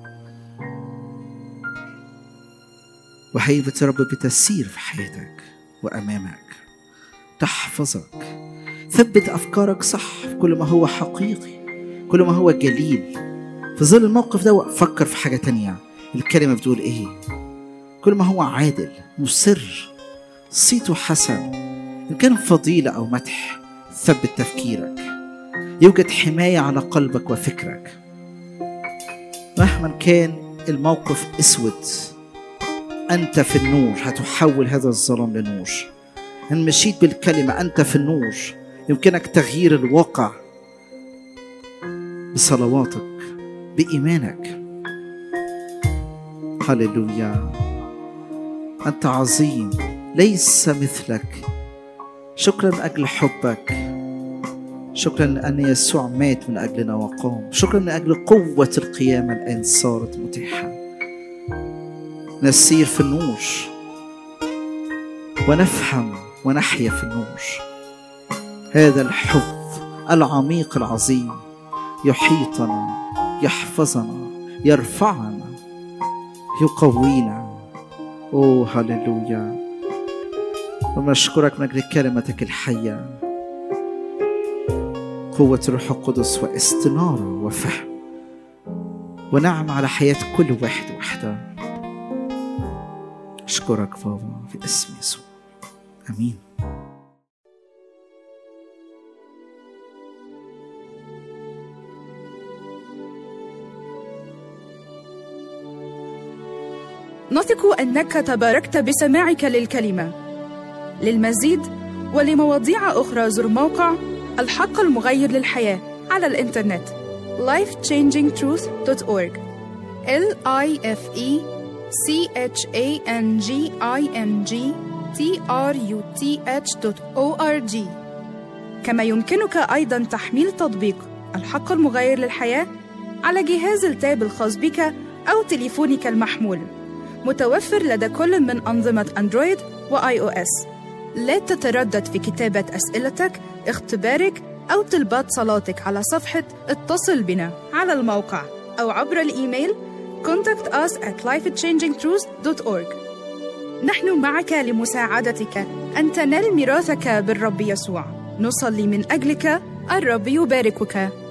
وهيبة الرب بتسير في حياتك وأمامك تحفظك ثبت أفكارك صح في كل ما هو حقيقي كل ما هو جليل في ظل الموقف ده فكر في حاجة تانية الكلمة بتقول إيه كل ما هو عادل مسر صيته حسن إن كان فضيلة أو مدح ثبت تفكيرك يوجد حماية على قلبك وفكرك مهما كان الموقف أسود أنت في النور هتحول هذا الظلام لنور إن مشيت بالكلمة أنت في النور يمكنك تغيير الواقع بصلواتك بإيمانك هللويا أنت عظيم ليس مثلك شكرا من أجل حبك شكرا لأن يسوع مات من أجلنا وقام شكرا من أجل قوة القيامة الآن صارت متاحة نسير في النور ونفهم ونحيا في النور هذا الحب العميق العظيم يحيطنا يحفظنا يرفعنا يقوينا اوه هللويا ونشكرك من اجل كلمتك الحيه قوه الروح القدس واستناره وفهم ونعم على حياه كل واحد وحده اشكرك بابا في اسم يسوع امين نثق انك تباركت بسماعك للكلمه للمزيد ولمواضيع اخرى زر موقع الحق المغير للحياه على الانترنت lifechangingtruth.org l i f e c h a n g i n g t r u t h.org كما يمكنك ايضا تحميل تطبيق الحق المغير للحياه على جهاز التاب الخاص بك او تليفونك المحمول متوفر لدى كل من أنظمة أندرويد وآي أو إس. لا تتردد في كتابة أسئلتك، اختبارك أو طلبات صلاتك على صفحة اتصل بنا على الموقع أو عبر الإيميل contact us at lifechangingtruths.org نحن معك لمساعدتك أن تنال ميراثك بالرب يسوع نصلي من أجلك الرب يباركك